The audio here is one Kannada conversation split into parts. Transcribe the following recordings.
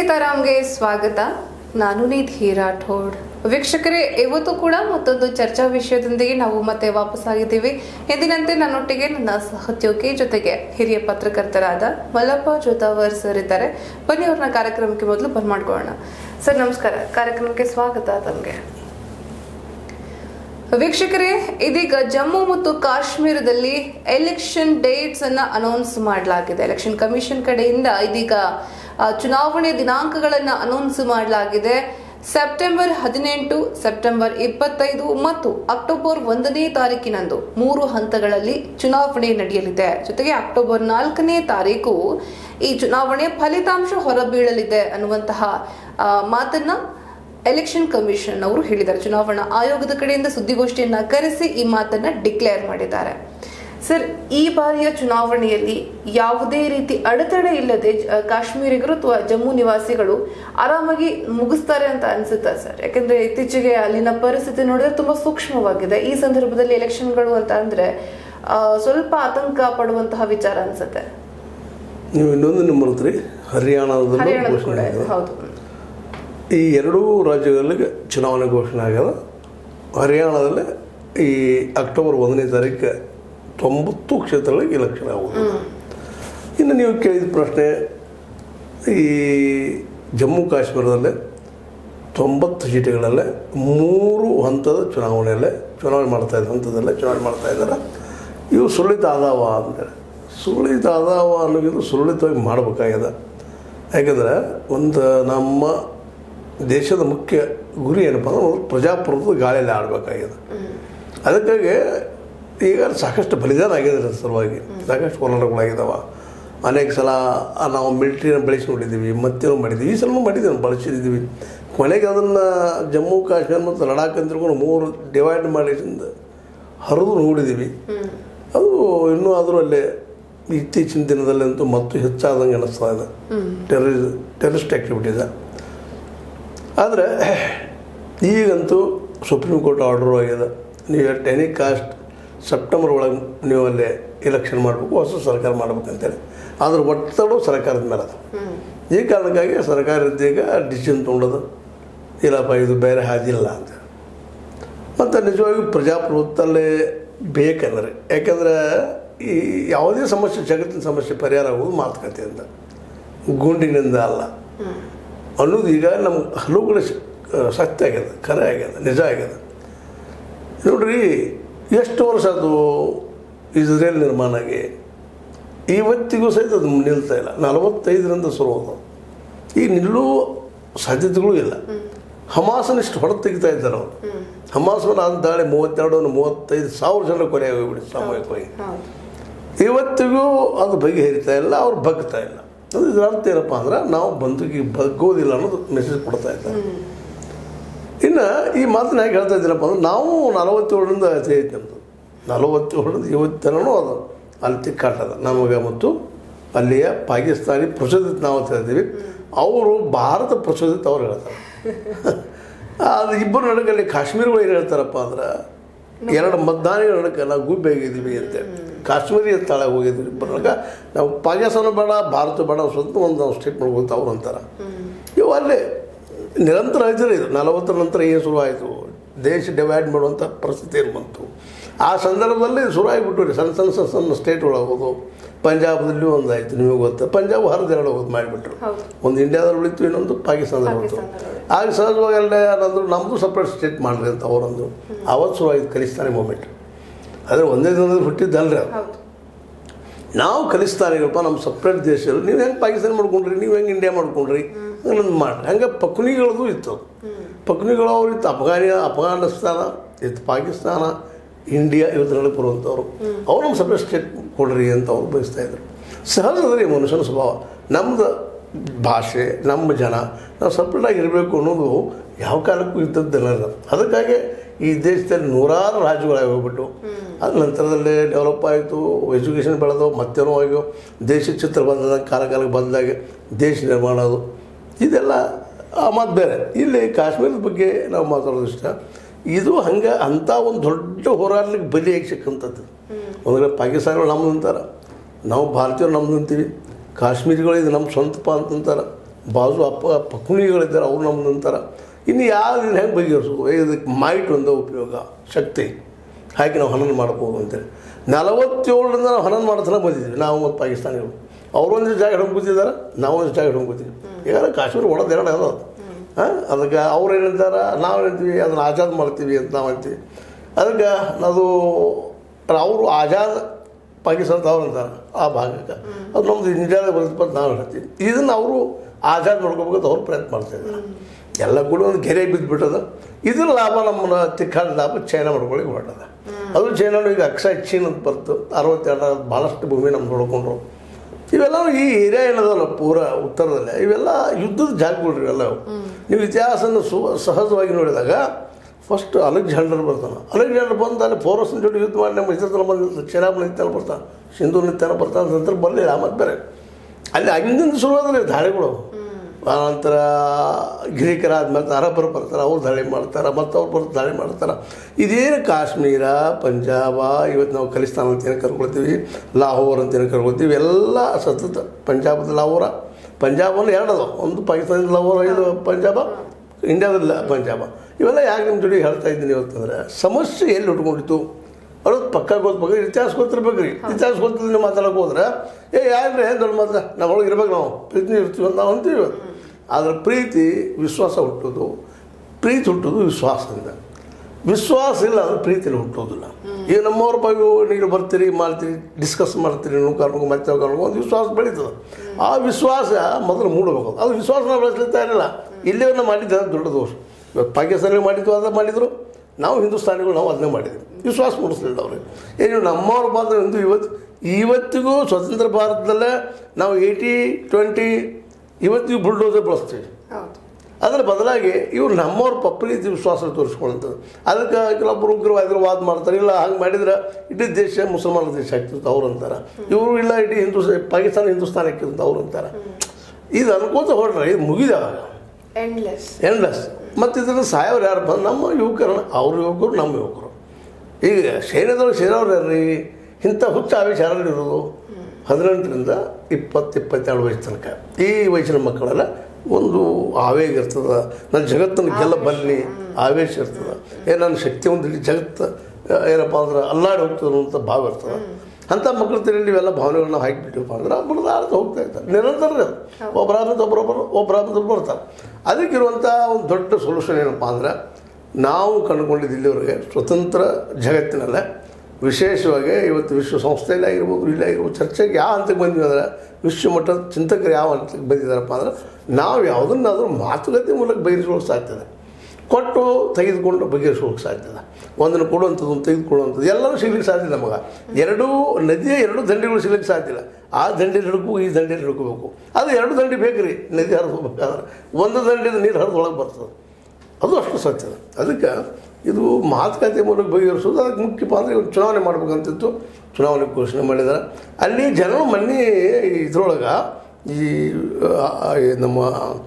ಸೀತಾರಾಮ್ಗೆ ಸ್ವಾಗತ ನಾನು ನಿಧಿ ರಾಠೋಡ್ ವೀಕ್ಷಕರೇ ಇವತ್ತು ಕೂಡ ಮತ್ತೊಂದು ಚರ್ಚಾ ವಿಷಯದೊಂದಿಗೆ ನಾವು ಮತ್ತೆ ವಾಪಸ್ಸಾಗಿದ್ದೀವಿ ಎಂದಿನಂತೆ ನನ್ನೊಟ್ಟಿಗೆ ನನ್ನ ಸಹೋದ್ಯೋಗಿ ಜೊತೆಗೆ ಹಿರಿಯ ಪತ್ರಕರ್ತರಾದ ಮಲ್ಲಪ್ಪ ಜೋತಾವರ್ ಸರ್ ಇದ್ದಾರೆ ಬನ್ನಿ ಅವ್ರನ್ನ ಕಾರ್ಯಕ್ರಮಕ್ಕೆ ಮೊದಲು ಬರ್ಮಾಡ್ಕೊಳ್ಳೋಣ ಸರ್ ನಮಸ್ಕಾರ ಕಾರ್ಯಕ್ರಮಕ್ಕೆ ಸ್ವಾಗತ ತಮಗೆ ವೀಕ್ಷಕರೇ ಇದೀಗ ಜಮ್ಮು ಮತ್ತು ಕಾಶ್ಮೀರದಲ್ಲಿ ಎಲೆಕ್ಷನ್ ಡೇಟ್ಸ್ ಅನ್ನ ಅನೌನ್ಸ್ ಮಾಡಲಾಗಿದೆ ಎಲೆಕ್ಷನ್ ಕಮಿಷನ್ ಕಡೆಯಿಂದ ಇದೀಗ ಆ, ಚುನಾವಣೆ ದಿನಾಂಕಗಳನ್ನ ಅನೌನ್ಸ್ ಮಾಡಲಾಗಿದೆ ಸೆಪ್ಟೆಂಬರ್ ಹದಿನೆಂಟು ಸೆಪ್ಟೆಂಬರ್ ಇಪ್ಪತ್ತೈದು ಮತ್ತು ಅಕ್ಟೋಬರ್ ಒಂದನೇ ತಾರೀಕಿನಂದು ಮೂರು ಹಂತಗಳಲ್ಲಿ ಚುನಾವಣೆ ನಡೆಯಲಿದೆ ಜೊತೆಗೆ ಅಕ್ಟೋಬರ್ ನಾಲ್ಕನೇ ತಾರೀಕು ಈ ಚುನಾವಣೆ ಫಲಿತಾಂಶ ಹೊರಬೀಳಲಿದೆ ಅನ್ನುವಂತಹ ಆ, ಮಾತನ್ನ ಎಲೆಕ್ಷನ್ ಕಮಿಷನ್ ಅವರು ಹೇಳಿದ್ದಾರೆ ಚುನಾವಣಾ ಆಯೋಗದ ಕಡೆಯಿಂದ ಸುದ್ದಿಗೋಷ್ಠಿಯನ್ನ ಕರೆಸಿ ಈ ಮಾತನ್ನ ಡಿಕ್ಲೇರ್ ಮಾಡಿದ್ದಾರೆ ಸರ್ ಈ ಬಾರಿಯ ಚುನಾವಣೆಯಲ್ಲಿ ಯಾವುದೇ ರೀತಿ ಅಡೆತಡೆ ಇಲ್ಲದೆ ಜ- ಕಾಶ್ಮೀರಿಗರು ಅಥವಾ ಜಮ್ಮು ನಿವಾಸಿಗಳು ಆರಾಮಾಗಿ ಮುಗಿಸ್ತಾರೆ ಅಂತ ಅನ್ಸುತ್ತಾ ಸರ್ ಯಾಕಂದ್ರೆ ಇತ್ತೀಚೆಗೆ ಅಲ್ಲಿನ ಪರಿಸ್ಥಿತಿ ನೋಡಿದ್ರೆ ತುಂಬಾ ಸೂಕ್ಷ್ಮವಾಗಿದೆ ಈ ಸಂದರ್ಭದಲ್ಲಿ ಎಲೆಕ್ಷನ್ಗಳು ಅಂತ ಅಂದ್ರೆ ಆ, ಸ್ವಲ್ಪ ಆತಂಕ ಪಡುವಂತಹ ವಿಚಾರ ಅನ್ಸುತ್ತೆ ನೀವು ಇನ್ನೊಂದು ಮರೆತ್ರಿ ಹರಿಯಾಣದಲ್ಲೂ ಹರಿಯಾಣದ ಕೂಡ ಘೋಷಣೆ ಇದೆ. ಆಗಿದೆ ಹೌದು ಈ ಎರಡೂ ರಾಜ್ಯಗಳಲ್ಲಿ ಚುನಾವಣೆ ಘೋಷಣೆ ಆಗ್ಯದ ಹರಿಯಾಣದಲ್ಲಿ ಈ ಅಕ್ಟೋಬರ್ ಒಂದನೇ ತಾರೀಕು ತೊಂಬತ್ತು ಕ್ಷೇತ್ರಗಳಿಗೆ ಎಲೆಕ್ಷನ್ ಆಗುವುದು ಇನ್ನು ನೀವು ಕೇಳಿದ ಪ್ರಶ್ನೆ ಈ ಜಮ್ಮು ಕಾಶ್ಮೀರದಲ್ಲೇ ತೊಂಬತ್ತು ಸೀಟುಗಳಲ್ಲೇ ಮೂರು ಹಂತದ ಚುನಾವಣೆಯಲ್ಲೇ ಚುನಾವಣೆ ಮಾಡ್ತಾ ಇದ್ದ ಹಂತದಲ್ಲೇ ಚುನಾವಣೆ ಮಾಡ್ತಾ ಇದ್ದಾರೆ ಇವು ಸುಳ್ಳಿತ ಆದಾವ ಅಂತೇಳಿ ಸುಳ್ಳಿತ ಆದಾವ ಅನ್ನೋದು ಸುಳ್ಳಿತವಾಗಿ ಮಾಡಬೇಕಾಗ್ಯದ ಯಾಕಂದ್ರೆ ಒಂದು ನಮ್ಮ ದೇಶದ ಮುಖ್ಯ ಗುರಿ ಏನಪ್ಪ ಅಂದ್ರೆ ಒಂದು ಪ್ರಜಾಪ್ರಭುತ್ವದ ಗಾಳಿಯಲ್ಲಿ ಆಡಬೇಕಾಗ್ಯದ ಅದಕ್ಕಾಗಿ ಈಗ ಸಾಕಷ್ಟು ಬಲಿದಾನ ಆಗಿದೆ ಅದ್ರ ಸಲುವಾಗಿ ಸಾಕಷ್ಟು ಹೋರಾಟಗಳಾಗಿದ್ದಾವ ಅನೇಕ ಸಲ ಆ ನಾವು ಮಿಲಿಟ್ರಿನ ಬೆಳೆಸಿ ನೋಡಿದ್ದೀವಿ ಮತ್ತೇನೋ ಮಾಡಿದ್ದೀವಿ ಈ ಸಲನೂ ಮಾಡಿದ್ದೀವಿ ಬಳಸಿದ್ದೀವಿ ಕೊನೆಗೆ ಅದನ್ನು ಜಮ್ಮು ಕಾಶ್ಮೀರ ಮತ್ತು ಲಡಾಖ್ ಅಂತ ತಿಳ್ಕೊಂಡು ಮೂರು ಡಿವೈಡ್ ಮಾಡಿದಿಂದ ಹರಿದು ನೋಡಿದ್ದೀವಿ ಅದು ಇನ್ನೂ ಆದರೂ ಅಲ್ಲೇ ಇತ್ತೀಚಿನ ದಿನದಲ್ಲಂತೂ ಮತ್ತು ಹೆಚ್ಚಾದಂಗೆ ಅನ್ನಿಸ್ತಾ ಇದೆ ಟೆರರಿಸ್ ಟೆರರಿಸ್ಟ್ ಆ್ಯಕ್ಟಿವಿಟೀಸ ಆದರೆ ಈಗಂತೂ ಸುಪ್ರೀಂ ಕೋರ್ಟ್ ಆರ್ಡರ್ ಆಗಿದೆ ನೀವು ಎಟ್ ಎನಿ ಕಾಸ್ಟ್ ಸೆಪ್ಟೆಂಬರ್ ಒಳಗೆ ನೀವು ಅಲ್ಲಿ ಎಲೆಕ್ಷನ್ ಮಾಡಬೇಕು ಹೊಸ ಸರ್ಕಾರ ಮಾಡ್ಬೇಕಂತೇಳಿ ಅದ್ರ ಒತ್ತಡ ಸರ್ಕಾರದ ಮೇಲೆ ಅದು ಈ ಕಾರಣಕ್ಕಾಗಿ ಸರ್ಕಾರ ಇದ್ದೀಗ ಡಿಸಿಷನ್ ತೊಗೊಂಡದು ಇಲ್ಲಪ್ಪ ಇದು ಬೇರೆ ಹಾದಿ ಇಲ್ಲ ಅಂತ ಮತ್ತು ನಿಜವಾಗಿ ಪ್ರಜಾಪ್ರಭುತ್ವದಲ್ಲೇ ಬೇಕಂದ್ರೆ ಯಾಕಂದ್ರೆ ಈ ಯಾವುದೇ ಸಮಸ್ಯೆ ಜಗತ್ತಿನ ಸಮಸ್ಯೆ ಪರಿಹಾರ ಆಗೋದು ಮಾತುಕತೆಯಿಂದ ಗುಂಡಿನಿಂದ ಅಲ್ಲ ಅನ್ನೋದು ಈಗ ನಮ್ಮ ಹಲವು ಕಡೆ ಸ- ಸತ್ಯ ಆಗ್ಯದ ಖರೆ ಆಗ್ಯದ ನಿಜ ಆಗ್ಯದ ನೋಡ್ರಿ ಎಷ್ಟು ವರ್ಷ ಅದು ಇಸ್ರೇಲ್ ನಿರ್ಮಾಣ ಆಗಿ ಇವತ್ತಿಗೂ ಸಹಿತ ಅದು ನಿಲ್ತಾ ಇಲ್ಲ ನಲವತ್ತೈದರಿಂದ ಶುರು ಹೋದವು ಈಗ ನಿಲ್ಲುವ ಸಾಧ್ಯತೆಗಳು ಇಲ್ಲ ಹಮಾಸನಿಷ್ಟು ಹೊಡೆದು ತೆಗಿತಾ ಇದ್ದಾರೆ ಅವರು ಹಮಾಸ್ ಮೇಲೆ ಆದ ದಾಳಿ ಮೂವತ್ತೆರಡು ಮೂವತ್ತೈದು ಸಾವಿರ ಜನ ಕೊಲೆ ಹೋಗಿಬಿಡಿ ಸಾಮೂಹಿಕವಾಗಿ ಹೌದು ಇವತ್ತಿಗೂ ಅದು ಬಗೆಹರಿತಾ ಇಲ್ಲ ಅವ್ರು ಬಗ್ತಾ ಇಲ್ಲ ಅದು ಇದರ ಅರ್ಥ ಏನಪ್ಪ ಅಂದ್ರೆ ನಾವು ಬಂದುಕಿಗೆ ಬಗ್ಗೋದಿಲ್ಲ ಅನ್ನೋದು ಮೆಸೇಜ್ ಕೊಡ್ತಾ ಇದ್ದಾರೆ ಇನ್ನು ಈ ಮಾತನ್ನ ಹೇಗೆ ಹೇಳ್ತಾ ಇದ್ದೀನಪ್ಪ ಅಂದ್ರೆ ನಾವು ನಲವತ್ತೇಳರಿಂದ ಅತಿ ಐತೆ ನಮ್ಮದು ನಲವತ್ತೇಳರಿಂದ ಇವತ್ತನೂ ಅದು ಅಲ್ಲಿ ತಿಕ್ಕಾಟದ ನಮಗೆ ಮತ್ತು ಅಲ್ಲಿಯ ಪಾಕಿಸ್ತಾನಿ ಪ್ರಚೋದಿತ ನಾವು ಅಂತ ಹೇಳ್ತೀವಿ ಅವರು ಭಾರತ ಪ್ರಚೋದಿತ ಅವ್ರು ಹೇಳ್ತಾರೆ ಅದು ಇಬ್ಬರು ನಡಕಲ್ಲಿ ಕಾಶ್ಮೀರಗಳು ಏನು ಹೇಳ್ತಾರಪ್ಪ ಅಂದ್ರೆ ಎರಡು ಮತದಾನಿಗಳ ನಡಕ ನಾವು ಗುಬ್ಬಿ ಆಗಿದ್ದೀವಿ ಅಂತ ಕಾಶ್ಮೀರಿ ಸ್ಥಳ ಹೋಗಿದ್ವಿ ಇಬ್ಬರು ನಡಕ ನಾವು ಪಾಕಿಸ್ತಾನ ಬೇಡ ಭಾರತ ಬೇಡ ಸ್ವಂತ ಒಂದು ನಾವು ಸ್ಟೇಟ್ ಮಾಡ್ಬೋದು ಅವ್ರು ಅಂತಾರೆ ಇವು ಅಲ್ಲೇ ನಿರಂತರ ಇದ್ರೆ ಇದು ನಲವತ್ತರ ನಂತರ ಏನು ಶುರು ಆಯಿತು ದೇಶ ಡಿವೈಡ್ ಮಾಡುವಂಥ ಪರಿಸ್ಥಿತಿ ಏನು ಬಂತು ಆ ಸಂದರ್ಭದಲ್ಲಿ ಶುರು ಆಗಿಬಿಟ್ಟು ರೀ ಸಣ್ಣ ಸಣ್ಣ ಸಣ್ಣ ಸಣ್ಣ ಸ್ಟೇಟ್ಗಳು ಹೋಗೋದು ಪಂಜಾಬದಲ್ಲೂ ಒಂದು ಆಯಿತು ನಿಮಗೆ ಗೊತ್ತು ಪಂಜಾಬ್ ಹರಿದೆರಡು ಹೋಗೋದು ಮಾಡಿಬಿಟ್ರು ಹೌದು. ಒಂದು ಇಂಡಿಯಾದಲ್ಲಿ ಉಳಿತು ಇನ್ನೊಂದು ಪಾಕಿಸ್ತಾನದಲ್ಲಿ ಉಳಿತು ಪಾಕಿಸ್ತಾನದಲ್ಲಿ ಆಗ ಸಹಜವಾಗಿ ಅಲ್ಲೇ ಏನಂದ್ರು ನಮ್ಮದು ಸಪ್ರೇಟ್ ಸ್ಟೇಟ್ ಮಾಡ್ರಿ ಅಂತ ಅವರಂದ್ರು ಅವತ್ತು ಶುರುವಾಯಿತು ಖಲಿಸ್ತಾನಿ ಮೂಮೆಂಟ್ ಆದರೆ ಒಂದೇ ದಿನದಲ್ಲಿ ಹುಟ್ಟಿದ್ದಲ್ರಿ ಅದು ಹೌದು ನಾವು ಕಲಿಸ್ತಾನಿಗಳಪ್ಪ ನಮ್ಮ ಸಪ್ರೇಟ್ ದೇಶದಲ್ಲಿ ನೀವು ಹೆಂಗೆ ಪಾಕಿಸ್ತಾನ ಮಾಡ್ಕೊಂಡ್ರಿ ನೀವು ಹೆಂಗೆ ಇಂಡಿಯಾ ಮಾಡ್ಕೊಂಡ್ರಿ ಹಂಗೆ ಮಾಡ್ರಿ ಹಂಗೆ ಪಕ್ನಿಗಳದು ಇತ್ತು ಅದು ಪಕ್ನಿಗಳು ಅವ್ರು ಇತ್ತು ಅಫ್ಘಾನಿ ಅಫ್ಘಾನಿಸ್ತಾನ ಇತ್ತು ಪಾಕಿಸ್ತಾನ ಇಂಡಿಯಾ ಇವತ್ತರಲ್ಲಿ ಬರುವಂಥವ್ರು ಅವ್ರು ನಮ್ಮ ಸಪ್ರೇಟ್ ಸ್ಟೇಟ್ ಕೊಡ್ರಿ ಅಂತ ಅವ್ರು ಬಯಸ್ತಾ ಇದ್ರು ಸಹಜ ಅದ್ರಿ ಮನುಷ್ಯನ ಸ್ವಭಾವ ನಮ್ಮದು ಭಾಷೆ ನಮ್ಮ ಜನ ನಾವು ಸಪ್ರೇಟಾಗಿ ಇರಬೇಕು ಅನ್ನೋದು ಯಾವ ಕಾಲಕ್ಕೂ ಇದ್ದದ್ದಲ್ಲ ಅದು. ಅದಕ್ಕಾಗಿ ಈ ದೇಶದಲ್ಲಿ ನೂರಾರು ರಾಜ್ಯಗಳಾಗಿ ಹೋಗ್ಬಿಟ್ಟು ಅದ ನಂತರದಲ್ಲಿ ಡೆವಲಪ್ ಆಯಿತು ಎಜುಕೇಷನ್ ಬೆಳೆದು ಮತ್ತೇನೋ ಆಗ್ಯೋ ದೇಶ ಚಿತ್ರ ಬಂದಾಗ ಕಾಲ ಕಾಲಕ್ಕೆ ಬಂದಾಗ ದೇಶ ನಿರ್ಮಾಣ ಅದು ಇದೆಲ್ಲ ಆ ಮಾತು ಬೇರೆ ಇಲ್ಲಿ ಕಾಶ್ಮೀರದ ಬಗ್ಗೆ ನಾವು ಮಾತಾಡೋದು ಇಷ್ಟ ಇದು ಹಂಗೆ ಅಂಥ ಒಂದು ದೊಡ್ಡ ಹೋರಾಟಕ್ಕೆ ಬಲಿಯಾಗಿ ಸಿಕ್ಕಂಥದ್ದು ಒಂದು ಕಡೆ ಪಾಕಿಸ್ತಾನಗಳು ನಮ್ದು ಅಂತಾರೆ ನಾವು ಭಾರತೀಯರು ನಮ್ದು ಅಂತೀವಿ ಕಾಶ್ಮೀರಿಗಳು ಇದು ನಮ್ಮ ಸ್ವಂತಪ್ಪ ಅಂತಂತಾರೆ ಬಾಜು ಅಪ್ಪ ಪಕುಣಿಗಳಿದ್ದಾರೆ ಅವ್ರು ನಮ್ಮ ನಂತರ ಇನ್ನು ಯಾವ ಹೆಂಗೆ ಬಗೆಹರಿಸೋದು ಇದಕ್ಕೆ ಮೈಟ್ ಒಂದು ಉಪಯೋಗ ಶಕ್ತಿ ಹಾಕಿ ನಾವು ಹನನ ಮಾಡ್ಬೋದು ಅಂತೇಳಿ ನಲವತ್ತೇಳರಿಂದ ನಾವು ಹನನ ಮಾಡ್ತಾನೆ ಬಂದಿದ್ದೀವಿ ನಾವು ಮತ್ತು ಪಾಕಿಸ್ತಾನಿಗಳು ಅವರೊಂದು ಜಾಗ ಹಿಡ್ಕೊಂಡು ಕೂತಿದ್ದಾರೆ ನಾವೊಂದು ಜಾಗ ಹಿಡ್ಕೊಂಡು ಕೂತೀವಿ ಈಗ ಕಾಶ್ಮೀರ ಒಳಗೆ ಎರಡು ಅದ ಹಾಂ ಅದಕ್ಕೆ ಅವ್ರು ಏನಂತಾರೆ ನಾವು ಏನಂತೀವಿ ಅದನ್ನು ಆಜಾದ್ ಮಾಡ್ತೀವಿ ಅಂತ ನಾವು ಅಂತೀವಿ ಅದಕ್ಕೆ ಅದು ಅವರು ಆಜಾದ್ ಪಾಕಿಸ್ತಾನ ಅವ್ರು ಅಂತಾರೆ ಆ ಭಾಗಕ್ಕೆ ಅದು ನಮ್ದು ಇಂಡಿಯಾದಾಗ ಬರುತ್ತೆ ಅಂತ ನಾವು ಹೇಳ್ತೀವಿ ಇದನ್ನು ಅವರು ಆಜಾದ್ ನೋಡ್ಕೋಬೇಕಂತ ಅವ್ರು ಪ್ರಯತ್ನ ಮಾಡ್ತಾ ಇದ್ದಾರೆ ಎಲ್ಲ ಕೂಡ ಒಂದು ಗೆರೆ ಬಿದ್ದುಬಿಟ್ಟದ ಇದ್ರ ಲಾಭ ನಮ್ಮನ್ನ ತಿಕ್ಕಾದ ಲಾಭ ಚೈನಾ ಮಾಡ್ಕೊಳ್ಳಿ ಹೊರಟದ ಅದು ಚೈನಾನು ಈಗ ಅಕ್ಸಾಯ್ ಚೀನ್ ಅಂತ ಬರ್ತು ಅರವತ್ತೆರಡು ಭಾಳಷ್ಟು ಭೂಮಿ ನಮ್ಗೆ ನೋಡ್ಕೊಂಡ್ರು ಇವೆಲ್ಲ ಈ ಏರಿಯಾ ಏನದಲ್ಲ ಪೂರ ಉತ್ತರದಲ್ಲಿ ಇವೆಲ್ಲ ಯುದ್ಧದ ಜಾಗಗಳು ಇವೆಲ್ಲ ನೀವು ಇತಿಹಾಸನ ಸು ಸಹಜವಾಗಿ ನೋಡಿದಾಗ ಫಸ್ಟ್ ಅಲೆಕ್ಸಾಂಡರ್ ಬರ್ತಾನೆ ಅಲೆಕ್ಸಾಂಡರ್ ಬಂದು ಅಲ್ಲಿ ಫೋರಸ್ನ ಜೊತೆ ಯುದ್ಧ ಮಾಡಿ ನಮ್ಮ ಇದ್ರ ಬಂದು ಚೈನಾ ನಿತ್ಯಾನ ಬರ್ತಾನೆ ಸಿಂಧು ನಿತ್ಯಾನ ಬರ್ತಾನೆ ನಂತರ ಬರಲಿಲ್ಲ ಮತ್ತೆ ಬೇರೆ ಅಲ್ಲಿ ಹಂಗಿಂದ ಶುರುವಾದ್ರೆ ದಾಳಿಗಳು ಆನಂತರ ಗ್ರೀಕರಾದ್ಮೇಲೆ ಅರಬ್ಬರು ಬರ್ತಾರೆ ಅವ್ರು ದಾಳಿ ಮಾಡ್ತಾರೆ ಮತ್ತು ಅವ್ರು ಬರ್ತಾರೆ ದಾಳಿ ಮಾಡ್ತಾರೆ ಇದೇನು ಕಾಶ್ಮೀರ ಪಂಜಾಬ ಇವತ್ತು ನಾವು ಖಲಿಸ್ತಾನ್ ಅಂತ ಏನು ಕರ್ಕೊಳ್ತೀವಿ ಲಾಹೋರ್ ಅಂತ ಏನು ಕರ್ಕೊಳ್ತೀವಿ ಎಲ್ಲ ಸತತ ಪಂಜಾಬದ ಲಾಹೋರ ಪಂಜಾಬಲ್ಲಿ ಎರಡು ಅದಾವ ಒಂದು ಪಾಕಿಸ್ತಾನದ ಲಾಹೋರ ಇದು ಪಂಜಾಬ ಇಂಡಿಯಾದಲ್ಲಿ ಪಂಜಾಬ ಇವೆಲ್ಲ ಯಾಕೆ ನಿಮ್ಮ ಜೊತೆ ಹೇಳ್ತಾ ಇದ್ದೀನಿ ಇವತ್ತಂದ್ರೆ ಸಮಸ್ಯೆ ಎಲ್ಲಿ ಉಟ್ಕೊಂಡಿತ್ತು ಅವ್ರದ್ದು ಪಕ್ಕ ಗೊತ್ತಬೇಕು ಇತಿಹಾಸ ಗೊತ್ತಿರ್ಬೇಕು ರೀ ಇತಿಹಾಸ ಗೊತ್ತಿಲ್ಲ ಮಾತಾಡಕ್ಕೆ ಹೋದ್ರೆ ಏ ಯಾರು ಏನು ದೊಡ್ಡ ಮಾತ್ರ ನಾವು ಒಳಗೆ ಇರ್ಬೇಕು ನಾವು ಪ್ರೀತಿ ಇರ್ತೀವಿ ಅಂತ ನಾವು ಅಂತೀವಿ ಇವತ್ತು. ಆದರೆ ಪ್ರೀತಿ ವಿಶ್ವಾಸ ಹುಟ್ಟೋದು ಪ್ರೀತಿ ಹುಟ್ಟೋದು ವಿಶ್ವಾಸದಿಂದ ವಿಶ್ವಾಸ ಇಲ್ಲ ಅಂದ್ರೆ ಪ್ರೀತಿಯಲ್ಲಿ ಹುಟ್ಟೋದಿಲ್ಲ ಈಗ ನಮ್ಮವ್ರ ಬಗ್ಗೆ ನೀವು ಬರ್ತೀರಿ ಮಾಡ್ತೀರಿ ಡಿಸ್ಕಸ್ ಮಾಡ್ತೀರಿ ನೀವು ಕರ್ಕೊಂಡು ಮತ್ತೆ ಕರ್ಕೊಂಡು ಒಂದು ವಿಶ್ವಾಸ ಬೆಳೀತದೆ ಆ ವಿಶ್ವಾಸ ಮೊದಲು ಮೂಡಬೇಕು ಅದು ವಿಶ್ವಾಸನ ಬೆಳೆಸ್ಲಿಕ್ಕೆ ಇರಲಿಲ್ಲ ಇಲ್ಲೇ ನಾವು ಮಾಡಿದ್ದು ಅದು ದೊಡ್ಡ ದೋಷ ಇವತ್ತು ಪಾಕಿಸ್ತಾನಿಗೆ ಮಾಡಿದ್ದು ಅದ ಮಾಡಿದರು ನಾವು ಹಿಂದೂಸ್ತಾನಿಗಳು ನಾವು ಅದನ್ನೇ ಮಾಡಿದ್ವಿ ವಿಶ್ವಾಸ ಮೂಡಿಸ್ಲಿಲ್ಲ ಅವ್ರಿಗೆ ಏನು ನಮ್ಮವ್ರ ಬಂದ್ರೆ ಒಂದು ಇವತ್ತು ಇವತ್ತಿಗೂ ಸ್ವತಂತ್ರ ಭಾರತದಲ್ಲೇ ನಾವು ಏಯ್ಟಿ ಟ್ವೆಂಟಿ ಇವತ್ತಿಗೂ ಬುಲ್ಡೋಸರ್ ಬಳಸ್ತೀವಿ ಹೌದು ಅದರ ಬದಲಾಗಿ ಇವ್ರು ನಮ್ಮವ್ರ ಪ ಪ್ರೀತಿ ವಿಶ್ವಾಸ ತೋರಿಸ್ಕೊಳ್ಳೋಂಥದ್ದು ಅದಕ್ಕೆ ಕೆಲವೊಬ್ಬರು ಉಗ್ರವಾದರು ವಾದ ಮಾಡ್ತಾರೆ ಇಲ್ಲ ಹಂಗೆ ಮಾಡಿದ್ರೆ ಇಡೀ ದೇಶ ಮುಸಲ್ಮಾನ ದೇಶ ಆಗ್ತಿತ್ತು ಅವ್ರು ಅಂತಾರೆ ಇವರು ಇಲ್ಲ ಇಡೀ ಹಿಂದೂ ಪಾಕಿಸ್ತಾನ ಹಿಂದೂಸ್ತಾನಕ್ಕೆ ಅಂತ ಅವ್ರು ಅಂತಾರೆ ಇದು ಅನ್ಕೋತ ಹೊರಟ್ರೆ ಇದು ಮುಗಿದವಾಗ ಎಂಡ್ಲೆಸ್ ಎಂಡ್ಲೆಸ್ ಮತ್ತು ಇದನ್ನು ಸಾಯೋರು ಯಾರು ಬಂದು ನಮ್ಮ ಯುವಕರನ್ನ ಅವ್ರ ಯುವಕರು ನಮ್ಮ ಯುವಕರು ಈಗ ಸೈನ್ಯದೊಳಗೆ ಸೇರೋರು ಯಾರ್ರಿ ಇಂಥ ಹುಚ್ಚ ಆವೇಶ ಯಾರಲ್ಲಿ ಇರೋದು ಹದಿನೆಂಟರಿಂದ ಇಪ್ಪತ್ತು ಇಪ್ಪತ್ತೆರಡು ವಯಸ್ಸು ತನಕ ಈ ವಯಸ್ಸಿನ ಮಕ್ಕಳೆಲ್ಲ ಒಂದು ಆವೇಗ ಇರ್ತದೆ ನನ್ನ ಜಗತ್ತನ್ನು ಗೆಲ್ಲ ಬನ್ನಿ ಆವೇಶ ಇರ್ತದೆ ಏ ನನ್ನ ಶಕ್ತಿ ಒಂದು ಇಡೀ ಜಗತ್ತು ಆ, ಏನಪ್ಪ ಅಂದ್ರೆ ಅಲ್ಲಾಡಿ ಹೋಗ್ತದೆ ಅನ್ನುವಂಥ ಭಾವ ಇರ್ತದೆ ಅಂಥ ಮಕ್ಕಳ ತಲೆಯಲ್ಲಿ ಇವೆಲ್ಲ ಭಾವನೆಗಳನ್ನ ಹಾಕಿಬಿಟ್ಟಿವಪ್ಪ ಅಂದ್ರೆ ಬಡ್ದು ಆಡ್ತಾ ಹೋಗ್ತಾ ಇರ್ತಾರೆ ನಿರಂತರ ಅದು. ಒಬ್ಬರಾದ್ಮೇಲೆ ಒಬ್ಬರೊಬ್ಬರು ಒಬ್ಬರಾದ್ಮೇಲೆ ಬರ್ತಾರೆ ಅದಕ್ಕಿರುವಂಥ ಒಂದು ದೊಡ್ಡ ಸೊಲ್ಯೂಷನ್ ಏನಪ್ಪ ಅಂದ್ರೆ ನಾವು ಕಂಡುಕೊಂಡಿದ್ದು ಇಲ್ಲಿವರೆಗೆ ಸ್ವತಂತ್ರ ಜಗತ್ತಿನಲ್ಲೇ ವಿಶೇಷವಾಗಿ ಇವತ್ತು ವಿಶ್ವಸಂಸ್ಥೆಯಲ್ಲಿ ಆಗಿರ್ಬೋದು ಇಲ್ಲೇ ಆಗಿರ್ಬೋದು ಚರ್ಚೆಗೆ ಯಾವ ಹಂತಕ್ಕೆ ಬಂದ್ವಿ ಅಂದ್ರೆ ವಿಶ್ವ ಮಟ್ಟದ ಚಿಂತಕರು ಯಾವ ಹಂತಕ್ಕೆ ಬಂದಿದ್ದಾರಪ್ಪ ಅಂದ್ರೆ ನಾವು ಯಾವುದನ್ನಾದರೂ ಮಾತುಕತೆ ಮೂಲಕ ಬಗೆಹರಿಸ್ಕೊಳ್ಳೋಕೆ ಸಾಧ್ಯತೆ ಕೊಟ್ಟು ತೆಗೆದುಕೊಂಡು ಬಗೆಹರಿಸ್ಕೊಳ್ಳೋಕೆ ಸಾಧ್ಯದ ಒಂದನ್ನು ಕೊಡುವಂಥದ್ದು ಒಂದು ತೆಗೆದುಕೊಳ್ಳುವಂಥದ್ದು ಎಲ್ಲರೂ ಸಿಗ್ಲಿಕ್ಕೆ ಸಾಧ್ಯ ಇಲ್ಲ ಮಗ ಎರಡೂ ನದಿಯ ಎರಡು ದಂಡೆಗಳು ಸಿಗ್ಲಿಕ್ಕೆ ಸಾಧ್ಯ ಇಲ್ಲ ಆ ದಂಡೆ ಹಿಡ್ಕೋ ಈ ದಂಡೆ ಹಿಡ್ಕೋಬೇಕು ಅದು ಎರಡು ದಂಡೆ ಬೇಕು ರೀ ನದಿ ಹರಿದು ಹೋಗ್ಬೇಕಾದ್ರೆ ಒಂದು ದಂಡೆದ ನೀರು ಹರಿದು ಒಳಗೆ ಬರ್ತದೆ ಅದು ಅಷ್ಟು ಸತ್ಯದ ಅದಕ್ಕೆ ಇದು ಮಾತುಕತೆ ಮೂಲಕ ಬಗೆಹರಿಸೋದು ಅದಕ್ಕೆ ಮುಖ್ಯಪ್ಪ ಅಂದರೆ ಇವ್ರು ಚುನಾವಣೆ ಮಾಡ್ಬೇಕಂತಿತ್ತು ಚುನಾವಣೆ ಘೋಷಣೆ ಮಾಡಿದ್ದಾರೆ ಅಲ್ಲಿ ಜನರು ಮೊನ್ನೆ ಇದ್ರೊಳಗೆ ಈ ಆ, ಈ ನಮ್ಮ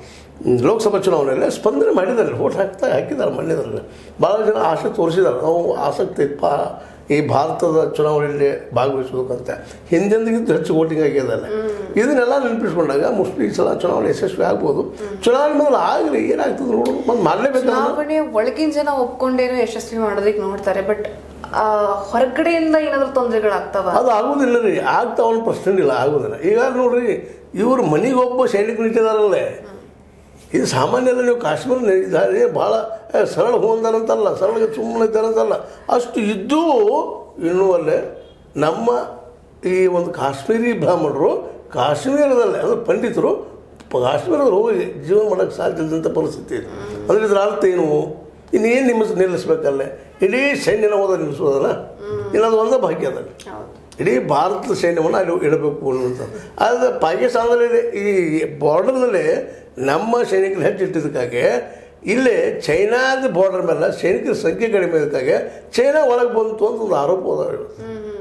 ಲೋಕಸಭಾ ಚುನಾವಣೆಯಲ್ಲಿ ಸ್ಪಂದನೆ ಮಾಡಿದ್ದಾರೆ ವೋಟ್ ಹಾಕ್ತಾ ಹಾಕಿದ್ದಾರೆ ಮೊನ್ನೆದ್ರಲ್ಲಿ ಭಾಳ ಜನ ಆಸೆ ತೋರಿಸಿದ್ದಾರೆ ನಾವು ಆಸಕ್ತಿ ಪಾ ಈ ಭಾರತದ ಚುನಾವಣೆಯಲ್ಲಿ ಭಾಗವಹಿಸೋದಕ್ಕಂತ ಹಿಂದೆಂದಿಗಿಂತ ಹೆಚ್ಚು ವೋಟಿಂಗ್ ಆಗ್ಯದಲ್ಲ ಇದನ್ನೆಲ್ಲ ನೆನಪಿಸ್ಕೊಂಡಾಗ ಮೋಸ್ಟ್ಲಿ ಈ ಸಲ ಚುನಾವಣೆ ಯಶಸ್ವಿ ಆಗ್ಬೋದು ಚುನಾವಣೆ ಮೊದಲು ಆಗಲಿ ಏನಾಗ್ತದೆ ನೋಡು ಮತ್ತೆ ಮಾಡಲೇಬೇಕಲ್ಲ ಚುನಾವಣೆ ಒಳಗಿನ ಜನ ಒಪ್ಕೊಂಡೇನೋ ಯಶಸ್ವಿ ಮಾಡೋದಕ್ಕೆ ನೋಡ್ತಾರೆ ಬಟ್ ಹೊರಗಡೆಯಿಂದ ಏನಾದ್ರು ತೊಂದರೆಗಳಾಗ್ತಾವ ಅದು ಆಗುವುದಿಲ್ಲ ರೀ ಆಗ್ತಾವನ್ನ ಪ್ರಶ್ನೆ ಇಲ್ಲ ಆಗೋದಿಲ್ಲ ಈಗ ನೋಡ್ರಿ ಇವರು ಮನೆಗೆ ಒಬ್ಬ ಸೈನಿಕ ನಿಂತಿದಾರಲ್ಲೇ ಇದು ಸಾಮಾನ್ಯ ಅಲ್ಲ ನೀವು ಕಾಶ್ಮೀರ ಇದ್ದಾರೆ ಭಾಳ ಏ, ಸರಳ ಹೋಂದಾರಂತಲ್ಲ ಸರಳ ಸುಮ್ಮನೆ ಇದ್ದಾರಂತಲ್ಲ ಅಷ್ಟು ಇದ್ದೂ ಇನ್ನೂ ಅಲ್ಲೇ ನಮ್ಮ ಈ ಒಂದು ಕಾಶ್ಮೀರಿ ಬ್ರಾಹ್ಮಣರು ಕಾಶ್ಮೀರದಲ್ಲೇ ಅಂದರೆ ಪಂಡಿತರು ಪ- ಕಾಶ್ಮೀರದಲ್ಲಿ ಹೋಗಿ ಜೀವನ ಮಾಡೋಕ್ಕೆ ಸಾಧ್ಯ ಇಲ್ಲದಂಥ ಪರಿಸ್ಥಿತಿ ಇದೆ ಅಂದರೆ ಇದರ ಅರ್ಥ ಏನು ಇನ್ನೇನು ನಿಲ್ಲಿಸ್ ನಿಲ್ಲಿಸ್ಬೇಕಲ್ಲೇ ಇಡೀ ಸೈನ್ಯನ ಹೋದ ನಿಲ್ಲಿಸೋದಲ್ಲ ಇನ್ನದು ಒಂದೇ ಭಾಗ್ಯ ಅದ ಹೌದು ಇಡೀ ಭಾರತದ ಸೈನ್ಯವನ್ನು ಅಲ್ಲಿ ಇಡಬೇಕು ಅನ್ನುವಂಥದ್ದು ಆದರೆ ಪಾಕಿಸ್ತಾನದಲ್ಲಿ ಈ ಬಾರ್ಡರ್ನಲ್ಲಿ ನಮ್ಮ ಸೈನಿಕರು ಹೆಚ್ಚಿಟ್ಟಿದ್ದಕ್ಕಾಗಿ ಇಲ್ಲಿ ಚೈನಾದ ಬಾರ್ಡರ್ ಮೇಲೆ ಸೈನಿಕರ ಸಂಖ್ಯೆ ಕಡಿಮೆ ಇದಕ್ಕಾಗಿ ಚೈನಾ ಒಳಗೆ ಬಂತು ಅಂತ ಒಂದು ಆರೋಪ ಅದ ಇವತ್ತು.